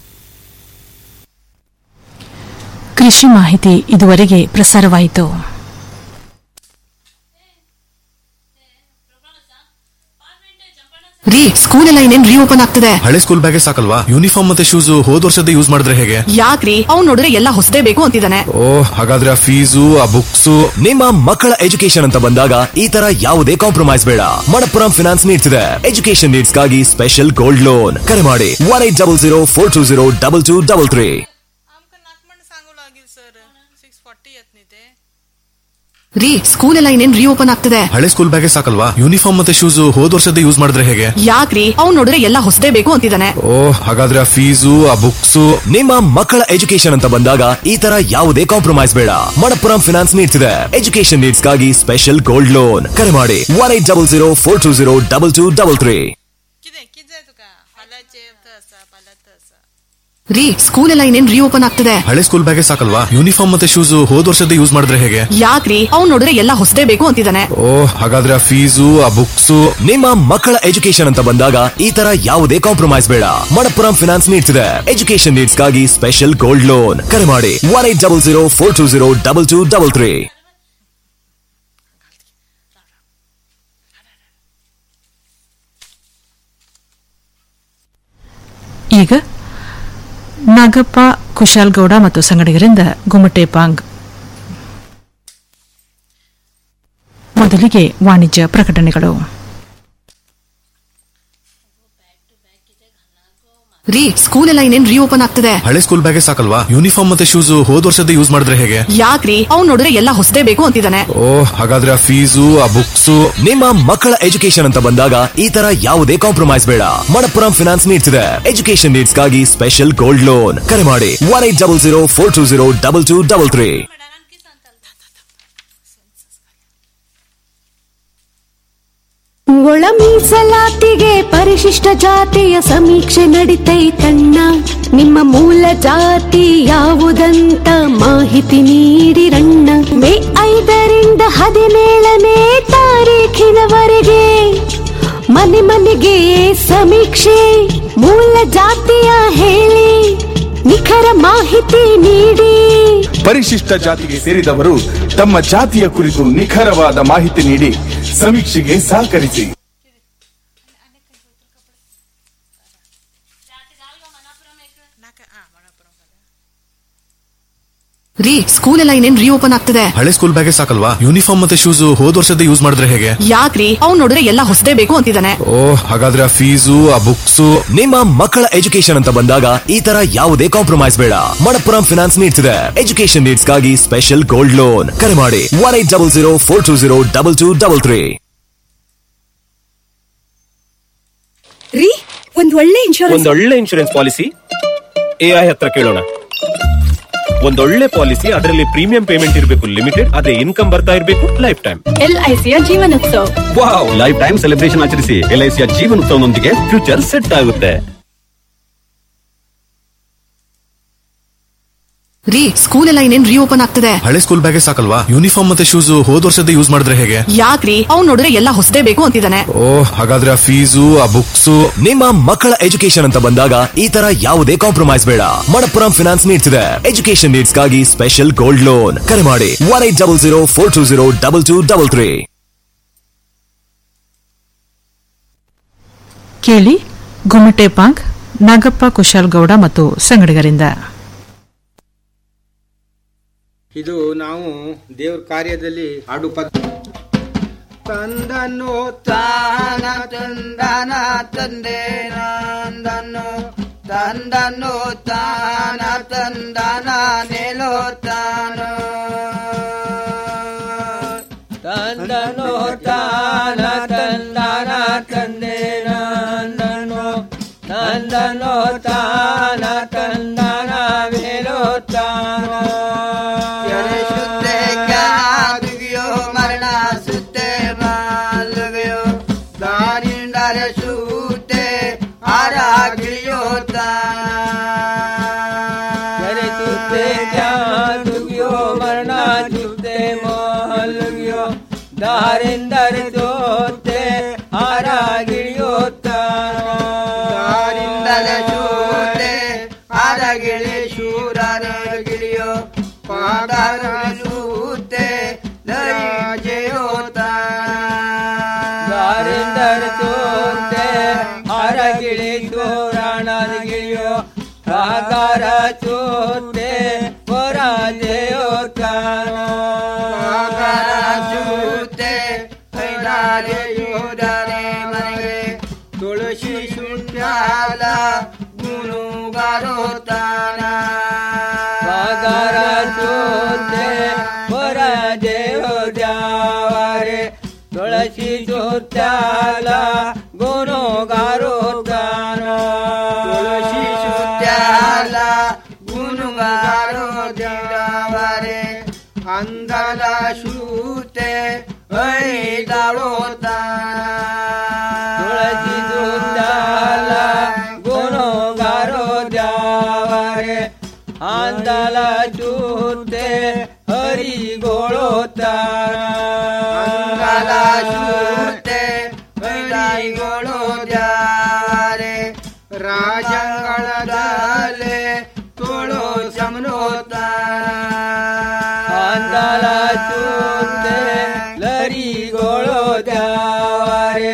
ಕೃಷಿ ಮಾಹಿತಿ ಇದುವರೆಗೆ ಪ್ರಸಾರವಾಯಿತು ರೀ ಸ್ಕೂಲ್ ಎಲ್ಲ ಇನ್ನೇನ್ ರೀಓಪನ್ ಆಗ್ತಿದೆ ಹಳೆ ಸ್ಕೂಲ್ ಬ್ಯಾಗೇ ಸಾಕಲ್ವಾ ಯೂನಿಫಾರ್ಮ್ ಮತ್ತೆ ಶೂಸ್ ಹೋದ್ ವರ್ಷದ ಯೂಸ್ ಮಾಡಿದ್ರೆ ಹೇಗೆ ಯಾಕ್ರಿ ಅವ್ನ್ ನೋಡಿದ್ರೆ ಎಲ್ಲ ಹೊಸದೇ ಬೇಕು ಅಂತಿದ್ದಾನೆ ಓ ಹಾಗಾದ್ರೆ ಆ ಫೀಸು ಆ ಬುಕ್ಸ್ ನಿಮ್ಮ ಮಕ್ಕಳ ಎಜುಕೇಶನ್ ಅಂತ ಬಂದಾಗ ಈ ತರ ಯಾವುದೇ ಕಾಂಪ್ರಮೈಸ್ ಬೇಡ ಮಣಪ್ಪುರಂ ಫಿನಾನ್ಸ್ ನೀಡ್ತಿದೆ ಎಜುಕೇಶನ್ ನೀಡ್ಸ್ಗಾಗಿ ಸ್ಪೆಷಲ್ ಗೋಲ್ಡ್ ಲೋನ್ ಕರೆ ಮಾಡಿ one eight double zero four two zero double two double three ರೀ ಸ್ಕೂಲ್ ಎಲ್ಲ ಇನ್ನೇನ್ ರೀಓಪನ್ ಆಗ್ತಿದೆ ಹಳೆ ಸ್ಕೂಲ್ ಬ್ಯಾಗೇ ಸಾಕಲ್ವಾ ಯೂನಿಫಾರ್ಮ್ ಮತ್ತೆ ಶೂಸ್ ಹೋದ್ ವರ್ಷದ ಯೂಸ್ ಮಾಡಿದ್ರೆ ಹೇಗೆ ಯಾಕ್ರಿ ಅವ್ನ್ ನೋಡಿದ್ರೆ ಎಲ್ಲ ಹೊಸದೇ ಬೇಕು ಅಂತಿದ್ದಾನೆ ಓ ಹಾಗಾದ್ರೆ ಆ ಫೀಸು ಆ ಬುಕ್ಸ್ ನಿಮ್ಮ ಮಕ್ಕಳ ಎಜುಕೇಶನ್ ಅಂತ ಬಂದಾಗ ಈ ತರ ಯಾವುದೇ ಕಾಂಪ್ರಮೈಸ್ ಬೇಡ ಮಣಪ್ಪುರಂ ಫಿನಾನ್ಸ್ ನೀಡ್ತಿದೆ ಎಜುಕೇಶನ್ ನೀಡ್ಸ್ಗಾಗಿ ಸ್ಪೆಷಲ್ ಗೋಲ್ಡ್ ಲೋನ್ ಕರೆ ಮಾಡಿ one eight double zero four two zero double two double three ರೀ ಸ್ಕೂಲ್ ಎಲ್ಲ ಇನ್ನೇನ್ ರೀಓಪನ್ ಆಗ್ತಿದೆ ಹಳೆ ಸ್ಕೂಲ್ ಬ್ಯಾಗೇ ಸಾಕಲ್ವಾ ಯೂನಿಫಾರ್ಮ್ ಮತ್ತೆ ಶೂಸ್ ಹೋದ್ ವರ್ಷದ ಯೂಸ್ ಮಾಡಿದ್ರೆ ಹೇಗೆ ಯಾಕ್ರಿ ಅವ್ನ್ ನೋಡಿದ್ರೆ ಎಲ್ಲ ಹೊಸದೇ ಬೇಕು ಅಂತಿದ್ದಾನೆ ಓ ಹಾಗಾದ್ರೆ ಆ ಫೀಸು ಆ ಬುಕ್ಸ್ ನಿಮ್ಮ ಮಕ್ಕಳ ಎಜುಕೇಶನ್ ಅಂತ ಬಂದಾಗ ಈ ತರ ಯಾವುದೇ ಕಾಂಪ್ರಮೈಸ್ ಬೇಡ ಮಣಪ್ಪುರಂ ಫಿನಾನ್ಸ್ ನೀಡ್ತಿದೆ ಎಜುಕೇಶನ್ ನೀಡ್ಸ್ಗಾಗಿ ಸ್ಪೆಷಲ್ ಗೋಲ್ಡ್ ಲೋನ್ ಕರೆ ಮಾಡಿ one eight double zero four two zero double two double three ಈಗ ನಾಗಪ್ಪ ಕುಶಾಲ್ ಗೌಡ ಮತ್ತು ಸಂಗಡಿಗರಿಂದ ಗುಮ್ಮಟೆ ಪಾಂಗ್ ಮೊದಲಿಗೆ ವಾಣಿಜ್ಯ ಪ್ರಕಟಣೆಗಳು ರೀ ಸ್ಕೂಲ್ ಎಲ್ಲ ಇನ್ನೇನ್ ರೀಓಪನ್ ಆಗ್ತದೆ ಹಳೆ ಸ್ಕೂಲ್ ಬ್ಯಾಗೆ ಸಾಕಲ್ವಾ ಯೂನಿಫಾರ್ಮ್ ಮತ್ತೆ ಶೂಸ್ ಹೋದ್ ವರ್ಷದ ಯೂಸ್ ಮಾಡಿದ್ರೆ ಹೇಗೆ ಯಾಕ್ರಿ ಅವ್ನ್ ನೋಡಿದ್ರೆ ಎಲ್ಲ ಹೊಸದೇ ಬೇಕು ಅಂತಿದ್ದಾನೆ ಓ ಹಾಗಾದ್ರೆ ಆ ಫೀಸು ಆ ಬುಕ್ಸ್ ನಿಮ್ಮ ಮಕ್ಕಳ ಎಜುಕೇಶನ್ ಅಂತ ಬಂದಾಗ ಈ ತರ ಯಾವುದೇ ಕಾಂಪ್ರಮೈಸ್ ಬೇಡ ಮಣಪ್ಪುರಂ ಫಿನಾನ್ಸ್ ನೀಡ್ಸ್ ಇದೆ ಎಜುಕೇಶನ್ ನೀಡ್ಸ್ ಗಾಗಿ ಸ್ಪೆಷಲ್ ಗೋಲ್ಡ್ ಲೋನ್ ಕರೆ ಮಾಡಿ one eight double zero four two zero double two double three ಒಳ ಮೀಸಲಾತಿಗೆ ಪರಿಶಿಷ್ಟ ಜಾತಿಯ ಸಮೀಕ್ಷೆ ನಡಿತೈತಣ್ಣ ನಿಮ್ಮ ಮೂಲ ಜಾತಿ ಯಾವುದಂತ ಮಾಹಿತಿ ನೀಡಿರಣ್ಣ ಮೇ ಐದರಿಂದ ಹದಿನೇಳನೇ ತಾರೀಖಿನವರೆಗೆ ಮನೆ ಮನೆಗೆ ಸಮೀಕ್ಷೆ ಮೂಲ ಜಾತಿಯ ಹೇಳಿ ನಿಖರ ಮಾಹಿತಿ ನೀಡಿ ಪರಿಶಿಷ್ಟ ಜಾತಿಗೆ ಸೇರಿದವರು ತಮ್ಮ ಜಾತಿಯ ಕುರಿತು ನಿಖರವಾದ ಮಾಹಿತಿ ನೀಡಿ ಸಮೀಕ್ಷೆಗೆ ಸಹಕರಿಸಿ ರೀ ಸ್ಕೂಲ್ ಎಲ್ಲ ಇನ್ನೇನ್ ರೀಓಪನ್ ಆಗ್ತದೆ ಹಳೆ ಸ್ಕೂಲ್ ಬ್ಯಾಗೆ ಸಾಕಲ್ವಾ ಯೂನಿಫಾರ್ಮ್ ಮತ್ತೆ ಶೂಸ್ ಹೋದ್ ವರ್ಷದ ಯೂಸ್ ಮಾಡಿದ್ರೆ ಹೇಗೆ ಯಾಕ್ರಿ ಅವ್ನ್ ನೋಡಿದ್ರೆ ಎಲ್ಲ ಹೊಸದೇ ಬೇಕು ಅಂತಿದ್ದಾನೆ ಓ ಹಾಗಾದ್ರೆ ಆ ಫೀಸು ಆ ಬುಕ್ಸ್ ನಿಮ್ಮ ಮಕ್ಕಳ ಎಜುಕೇಶನ್ ಅಂತ ಬಂದಾಗ ಈ ತರ ಯಾವುದೇ ಕಾಂಪ್ರಮೈಸ್ ಬೇಡ ಮಣಪ್ಪುರಂ ಫಿನಾನ್ಸ್ ನೀಡ್ಸ್ ಇದೆ ಎಜುಕೇಶನ್ ನೀಡ್ಸ್ ಗಾಗಿ ಸ್ಪೆಷಲ್ ಗೋಲ್ಡ್ ಲೋನ್ ಕರೆ ಮಾಡಿ one eight double zero four two zero double two double three ರೀ ಒಂದ್ ಒಳ್ಳೆ ಇನ್ಶೂರೆನ್ಸ್ ಒಂದೊಳ್ಳೆ ಇನ್ಶೂರೆನ್ಸ್ ಪಾಲಿಸಿ ಎಐ ಹತ್ರ ಕೇಳೋಣ ಒಂದೊಳ್ಳೆ ಪಾಲಿಸಿ ಅದರಲ್ಲಿ ಪ್ರೀಮಿಯಂ ಪೇಮೆಂಟ್ ಇರಬೇಕು ಲಿಮಿಟೆಡ್ ಅದೇ ಇನ್ಕಮ್ ಬರ್ತಾ ಇರಬೇಕು ಲೈಫ್ ಟೈಮ್ ಎಲ್ಐಸಿಯ ಜೀವನೋತ್ಸವ ವಾವ್ ಲೈಫ್ ಟೈಮ್ ಸೆಲೆಬ್ರೇಷನ್ ಆಚರಿಸಿ ಎಲ್ಐಸಿಯ ಜೀವನೋತ್ಸವನೊಂದಿಗೆ ಫ್ಯೂಚರ್ ಸೆಟ್ ಆಗುತ್ತೆ ರೀ ಸ್ಕೂಲ್ ಎಲ್ಲ ಇನ್ನೇನ್ ರೀಓಪನ್ ಆಗ್ತದೆ ಹಳೆ ಸ್ಕೂಲ್ ಬ್ಯಾಗೆ ಸಾಕಲ್ವಾ ಯೂನಿಫಾರ್ಮ್ ಮತ್ತೆ ಶೂಸ್ ಹೋದ್ ವರ್ಷದ ಯೂಸ್ ಮಾಡಿದ್ರೆ ಹೇಗೆ ಯಾಕ್ರಿ ಅವ್ನ್ ನೋಡಿದ್ರೆ ಎಲ್ಲ ಹೊಸದೇ ಬೇಕು ಅಂತಿದ್ದಾನೆ ಓ ಹಾಗಾದ್ರೆ ಆ ಫೀಸು ಆ ಬುಕ್ಸ್ ನಿಮ್ಮ ಮಕ್ಕಳ ಎಜುಕೇಶನ್ ಅಂತ ಬಂದಾಗ ಈ ತರ ಯಾವುದೇ ಕಾಂಪ್ರಮೈಸ್ ಬೇಡ ಮಣಪ್ಪುರಂ ಫಿನಾನ್ಸ್ ನೀಡ್ಸ್ ಇದೆ ಎಜುಕೇಶನ್ ನೀಡ್ಸ್ ಗಾಗಿ ಸ್ಪೆಷಲ್ ಗೋಲ್ಡ್ ಲೋನ್ ಕರೆ ಮಾಡಿ one eight double zero four two zero double two double three ಕೇಳಿ ಗುಮ್ಮಟೆ ಪಾಂಗ್ ನಾಗಪ್ಪ ಕುಶಾಲ್ ಗೌಡ ಮತ್ತು ಸಂಗಡಿಗರಿಂದ ಇದು ನಾವು ದೇವ್ರ ಕಾರ್ಯದಲ್ಲಿ ಹಾಡು ಪದ ತಂದನು ತಾನ ತಂದನ ತಂದೆ ನಂದನು ತಂದನು ತಾನ ತಂದನ ನೆಲೋ ತಾನು ತಂದನು ತಾನ ತಂದನ ತಂದೆ ನಂದನು ತಂದನು ತಾನ ತಂದನ ವೇಲೋ ತಾನು ಶುದ್ಧೆ ಕ್ಯಾದುಗಿಯೋ ಮರಣ ಸುತ್ತೆ ಮಾಲಗಯೋ ದಾರಿಂದರ ಸೂತೆ ಆರಾಗಿಯೋ ತಾರೆ ಸುತ್ತೆ ಕ್ಯಾದುಗಿಯೋ ಮರಣ ಸುತ್ತೆ ಮಾಲಗಯೋ ದಾರಿಂದರ ಸೂತೆ ಆರಾಗಿಯೋ ದಾರಿಂದರ ಸೂತೆ ಆರಾಗಿಳಿ ಶೂರಗಿಳಿಯೋ ಪಾದಾರ ಸೂತೆ ಲಯಜಯೋತ ದಾರಿಂದರ ಸೂತೆ ಆರಾಗಿಳಿ ತೋರಣಗಿಳಿಯೋ ಸಾಗರ ಸೂತೆ ಪರಾಜಯೋತ ಸಾಗರ ಸೂತೆ ಕೈಲಾರೆಯೋದನೆ ಮನೆಗೆ ತುಳಸಿ ಶುಂಠಾಲ ಗುಣಗಾರೋತಾನ ಸಾಗರ ಸೂತೆ ಪರಾಜಯೋ ದ್ಯಾವರೆ ತುಳಸಿ ಶುಂಠಾಲ ಗುಣಗಾರೋತಾನ ತುಳಸಿ ಶುಂಠಾಲ ಗುಣಗಾರೋ ದ್ಯಾವರೆ ಅಂದಲ ಶೂತೆ ತುಳಸಿ ಶುಂಠಾಲ ಗುಣಗಾರೋ ದ್ಯಾವರೆ ಆಂದಲ ಚೂತೆ ಹರಿಗೋಳೋ ತಾಂದಲ ಚೂತೆ ಹರಿಗೋಳೋ ದ್ಯಾರೆ ರಾಜಂಗಳದಲೆ ತೋಳೋ ಚಮನೋ ಆಂದಲ ಚೂತೆ ಲರಿಗೋಳೋ ದ್ಯಾವರೆ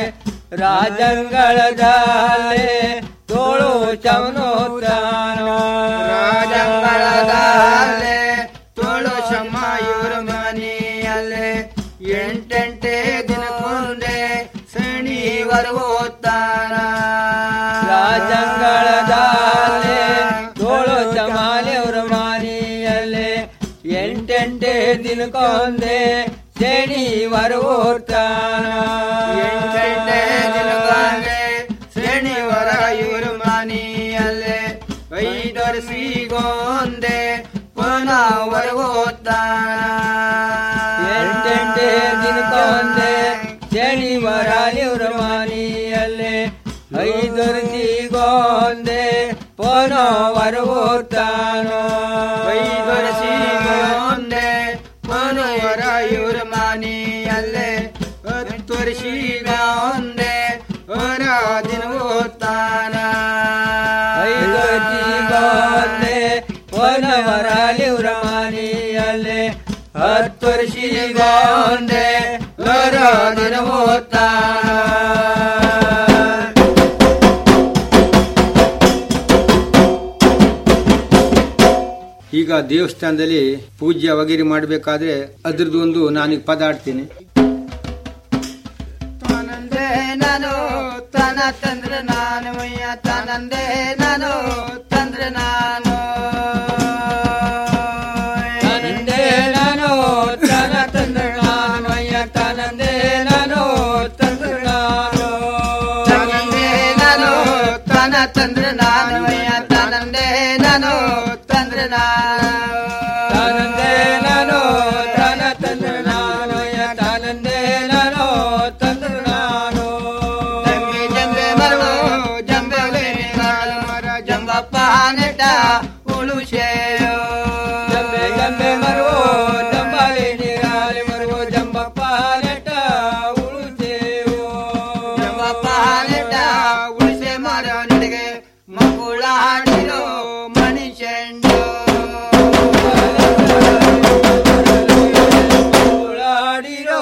ರಾಜಂಗಳದಲೆ ತೋಳು ಚಮನೋ ರಾಜಂಗಳ ದಿನಕ್ಕೊಂದೇ ಶನಿವಾರ ಎಂಟೆಂಟೇ ದಿನಕ್ಕೊಂದೇ ಶನಿವಾರ ಇವರು ಮನೆಯಲ್ಲೇ ಐದರ ಸಿಗೊಂದೆ ಪುನಃ ಹೊರಗೋತಾನ ಎಂಟೆಂಟೇ ದಿನಕ್ಕೊಂದೆ ಶನಿವಾರ ಇವರು ಮನೆಯಲ್ಲೇ ಐದರ ಸಿಗೊಂದೆ ಪುನಃ ಹೊರಗೋತಾನೋ ಐದರ ಸಿಗೊಂದೆ ಮನವರ ಇವ್ರ ಮನೆಯಲ್ಲೇ ಹತ್ತು ವರ್ಷೀಗ ಒಂದೇ ಹೊರ ದಿನ ಓದ್ತಾನ ಐದು ಒಂದೇ ಮನವರ ಇವ್ರ ಮನೆಯಲ್ಲೇ ಹತ್ತು ವರ್ಷೀಗ ಒಂದೇ ಹೊರ ದಿನ ಓದ್ತಾನ ಈಗ ದೇವಸ್ಥಾನದಲ್ಲಿ ಪೂಜೆ ವಗೇರೆ ಮಾಡಬೇಕಾದ್ರೆ ಅದ್ರದ್ದು ಒಂದು ನಾನೀಗ ಪದ ಆಡ್ತೀನಿ ತಾನಂದೆ ನಾನು ತನ ತಂದ್ರೆ ನಾನು ಮಯ್ಯ ತಾನಂದೆ ನಾನು ತಂದ್ರೆ ನಾನು ತಾನಂದೆ ನಾನು ತನ ತಂದ್ರೆ ನಾನು ಮಯ್ಯ ತಾನಂದೆ ನಾನು ತಂದ್ರೆ ನಾನು ತಾನಂದೆ ನಾನು ತನ ತಂದ್ರೆ ನಾನು ಮಯ್ಯ ತಾನಂದೆ ನಾನು ತಂದ್ರೆ ನಾನು ತಾನಂದೆ ನಾನು ತನ ತಂದ್ರೆ ನಾನು ಮಯ್ಯ ತಾನಂದೆ ನಾನು ತಂದ್ರೆ ನಾನು ಜಂಬೆ ಜಂಬೆ ಮರವು ಜಂಬೆ ಮರ ಜಂಬಪ್ಪ ನೆಟ ಉಳುಶೇಯೋ ಜಂಬೆ ಜಂಬೆ ಮರವು ಜಂಬಾಲೆ ನೀರಾಲೆ ಮರವು ಜಂಬಪ್ಪ ನೆಟ ಉಳುಶೇಯೋ ಜಂಬಪ್ಪ ನೆಟ ಉಳಿಸೆ ಮರ ನಡಿಗೆ ಮಕ್ಕಳ ಹಾಡಿರೋ ಮನುಷ್ಯಂಡು ಮಕ್ಕಳಾಡಿರೋ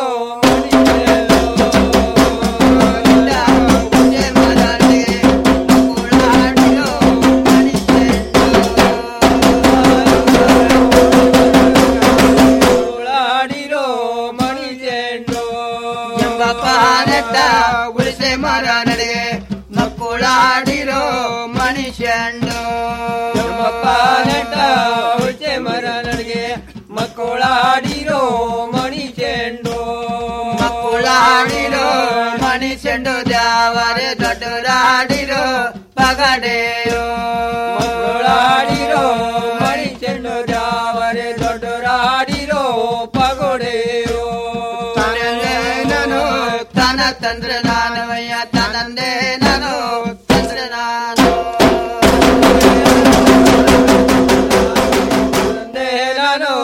ಮಕ್ಕಳಾಡಿರೋ ಮನುಷ್ಯಂಡು ಎಂಬಪ್ಪ ನೆಟ್ಟ ಉಳಿಸೆ ಮರ ನಡಿಗೆ ಮಕ್ಕಳಾಡಿರೋ ಮನುಷ್ಯಂಡು ಎಂಬಪ್ಪ ನೆಟ್ಟ ಉಳಿಸೆ ಮರ ನಡಿಗೆ ಮಕ್ಕಳಾಡಿರೋ ಮಣಿಚೆಂಡು ಮಕ್ಕಳಾಡಿರೋ ಮಣಿಚೆಂಡು ದ್ಯಾವರೆ ದೊಡ್ಡರಾಡಿರೋ ಪಗಡೆಯೋ ಮಕ್ಕಳಾಡಿರೋ ಮಣಿಚೆಂಡು ದ್ಯಾವರೆ ದೊಡ್ಡರಾಡಿರೋ ಪಗೋಡೆಯೋ ತಾನಂದೆ ನಾನು ತನ ತಂದ್ರೆ ನಾನು ಅಯ್ಯ ತಾನಂದೆ ನಾನು ತಂದ್ರೆ ನಾನು ತಂದೆ ನಾನು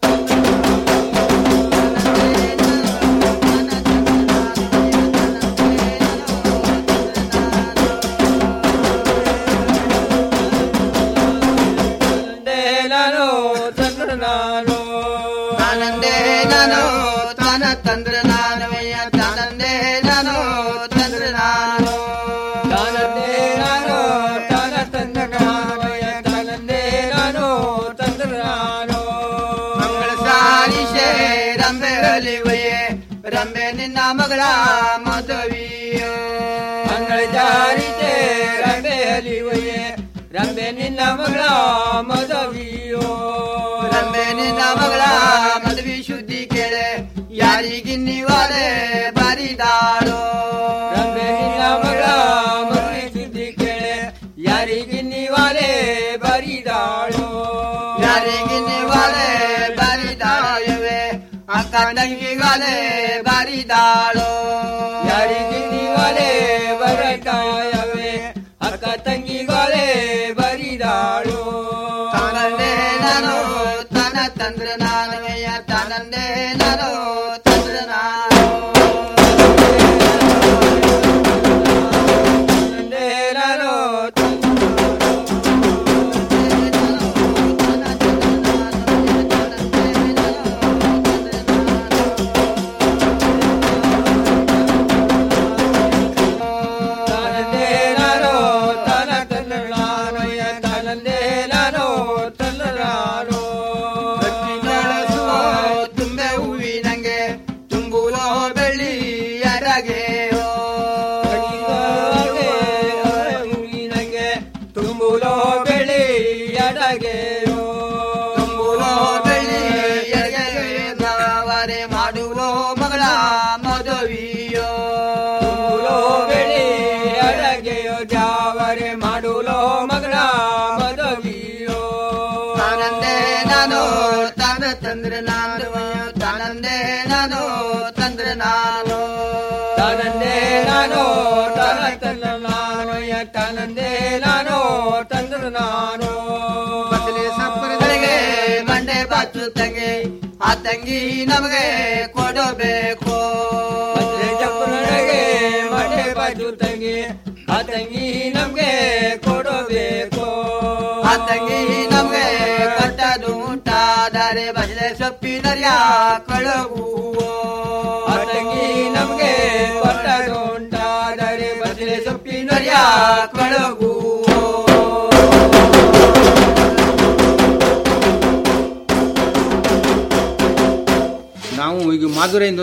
ತಂದೆ ನಾನು ತಂದ್ರೆ ನಾನು ತಾನಂದೆ ನಾನು ತನ ತಂದ್ರೆ ನಾನು ಅಯ್ಯ ತಾನಂದೆ ನಾನು ತಂದ್ರೆ ನಾನು ತಾನಂದೆ ನಾನು ತನ ತಂದ್ರೆ ನಾನು ಅಯ್ಯ ತಾನಂದೆ ನಾನು ತಂದ್ರೆ ನಾನು ಮಂಗಳ ಸಾರಿಷೆ ರಂಬೆ ಅಲಿವಯೇ ರಂಬೆ ನಿನ್ನ ಮಗಳ ಮದುವೆಯೋ ಮಂಗಳ ಜಾರಿಷೆ ರಂಬೆ ಅಲಿವಯೇ ರಂಬೆ ನಿನ್ನ ಮಗಳ ಮದುವೆಯೋ ರಂಬೆ ನಿನ್ನ ಮಗಳ ಮದುವೆ ಸುದ್ದಿ ಕೇಳೆ ಯಾರಿಗಿನ್ನಿವಾರೆ ಬರಿದಾಳೋ ರಂಬೆ ನಿನ್ನ ಮಗಳ ಮದುವೆ ಸುದ್ದಿ ಕೇಳೆ ಯಾರಿಗಿನ್ನಿವಾರೆ ಬರಿದಾಳೋ ಯಾರಿಗಿನ್ನಿವಾರೆ ಬರಿದಾಳವೆ ಅಕ್ಕ ತಂಗಿಗಾಲೆ ಬರಿದಾಳೋ ಯಾರಿಗಿನ್ನಿವಾರೆ ಬರಿದಾಯವೆ ಅಕ್ಕ ತಂಗಿಗಾಲೆ ಬರಿದಾಳು ತಾನಂದೆ ನಾನು ತನ ತಂದ್ರೆ ನಾನು ಅಯ್ಯ ತಾನಂದೆ ನಾನು ತಂದ್ರೆ ನಾನು ತಂದೆ ನಾನು ತಾನಂದೆ ನಾನು ತನ ತಂದ್ರೆ ನಾನು ಅಯ್ಯ ತಾನಂದೆ ನಾನು ತಂದ್ರೆ ನಾನು ಬೆಳಸುವ ತುಂಬೆ ಹೂವಿನಂಗೆ ತುಂಬುವ ಬೆಳ್ಳಿ ಅರಗೆಯೋ ಹೂವಿನಂಗೆ ತುಂಬುವ ಬೆಳ್ಳಿ ಅಡಗೆಯೋ ತುಂಬುವ ಬೆಳ್ಳಿ ಅಡಗೆ ನಾನು ತನ ತನ್ನ ನಾನು ತನಂದೇ ನಾನು ತಂದ್ರು ನಾನು ಬಸಳೆ ಸಪ್ಪರಗಳಿಗೆ ಮಂಡೆ ಬಾಚು ತಂಗಿ ಆ ತಂಗಿ ನಮಗೆ ಕೊಡಬೇಕು ಜಪ್ಪನೊಳಗೆ ಮನೆ ಬಾಜು ತಂಗಿ ಆ ತಂಗಿ ನಮ್ಗೆ ಕೊಡಬೇಕು ಆ ತಂಗಿ ನಮಗೆ ಕಟ್ಟದು ಉಂಟಾದರೆ ಬಸಳೆ ಸೊಪ್ಪಿನರಿಯ ಕಳಗುವೋ ಆ ತಂಗಿ ನಮ್ಗೆ ಕೊಟ್ಟದು ಉಂಟಾದರೆ ಬಸಳೆ ಸೊಪ್ಪಿನರಿಯ ಕಳಗುವೋ ನಾವು ಈಗ ಮಾಧುರೆಯಿಂದ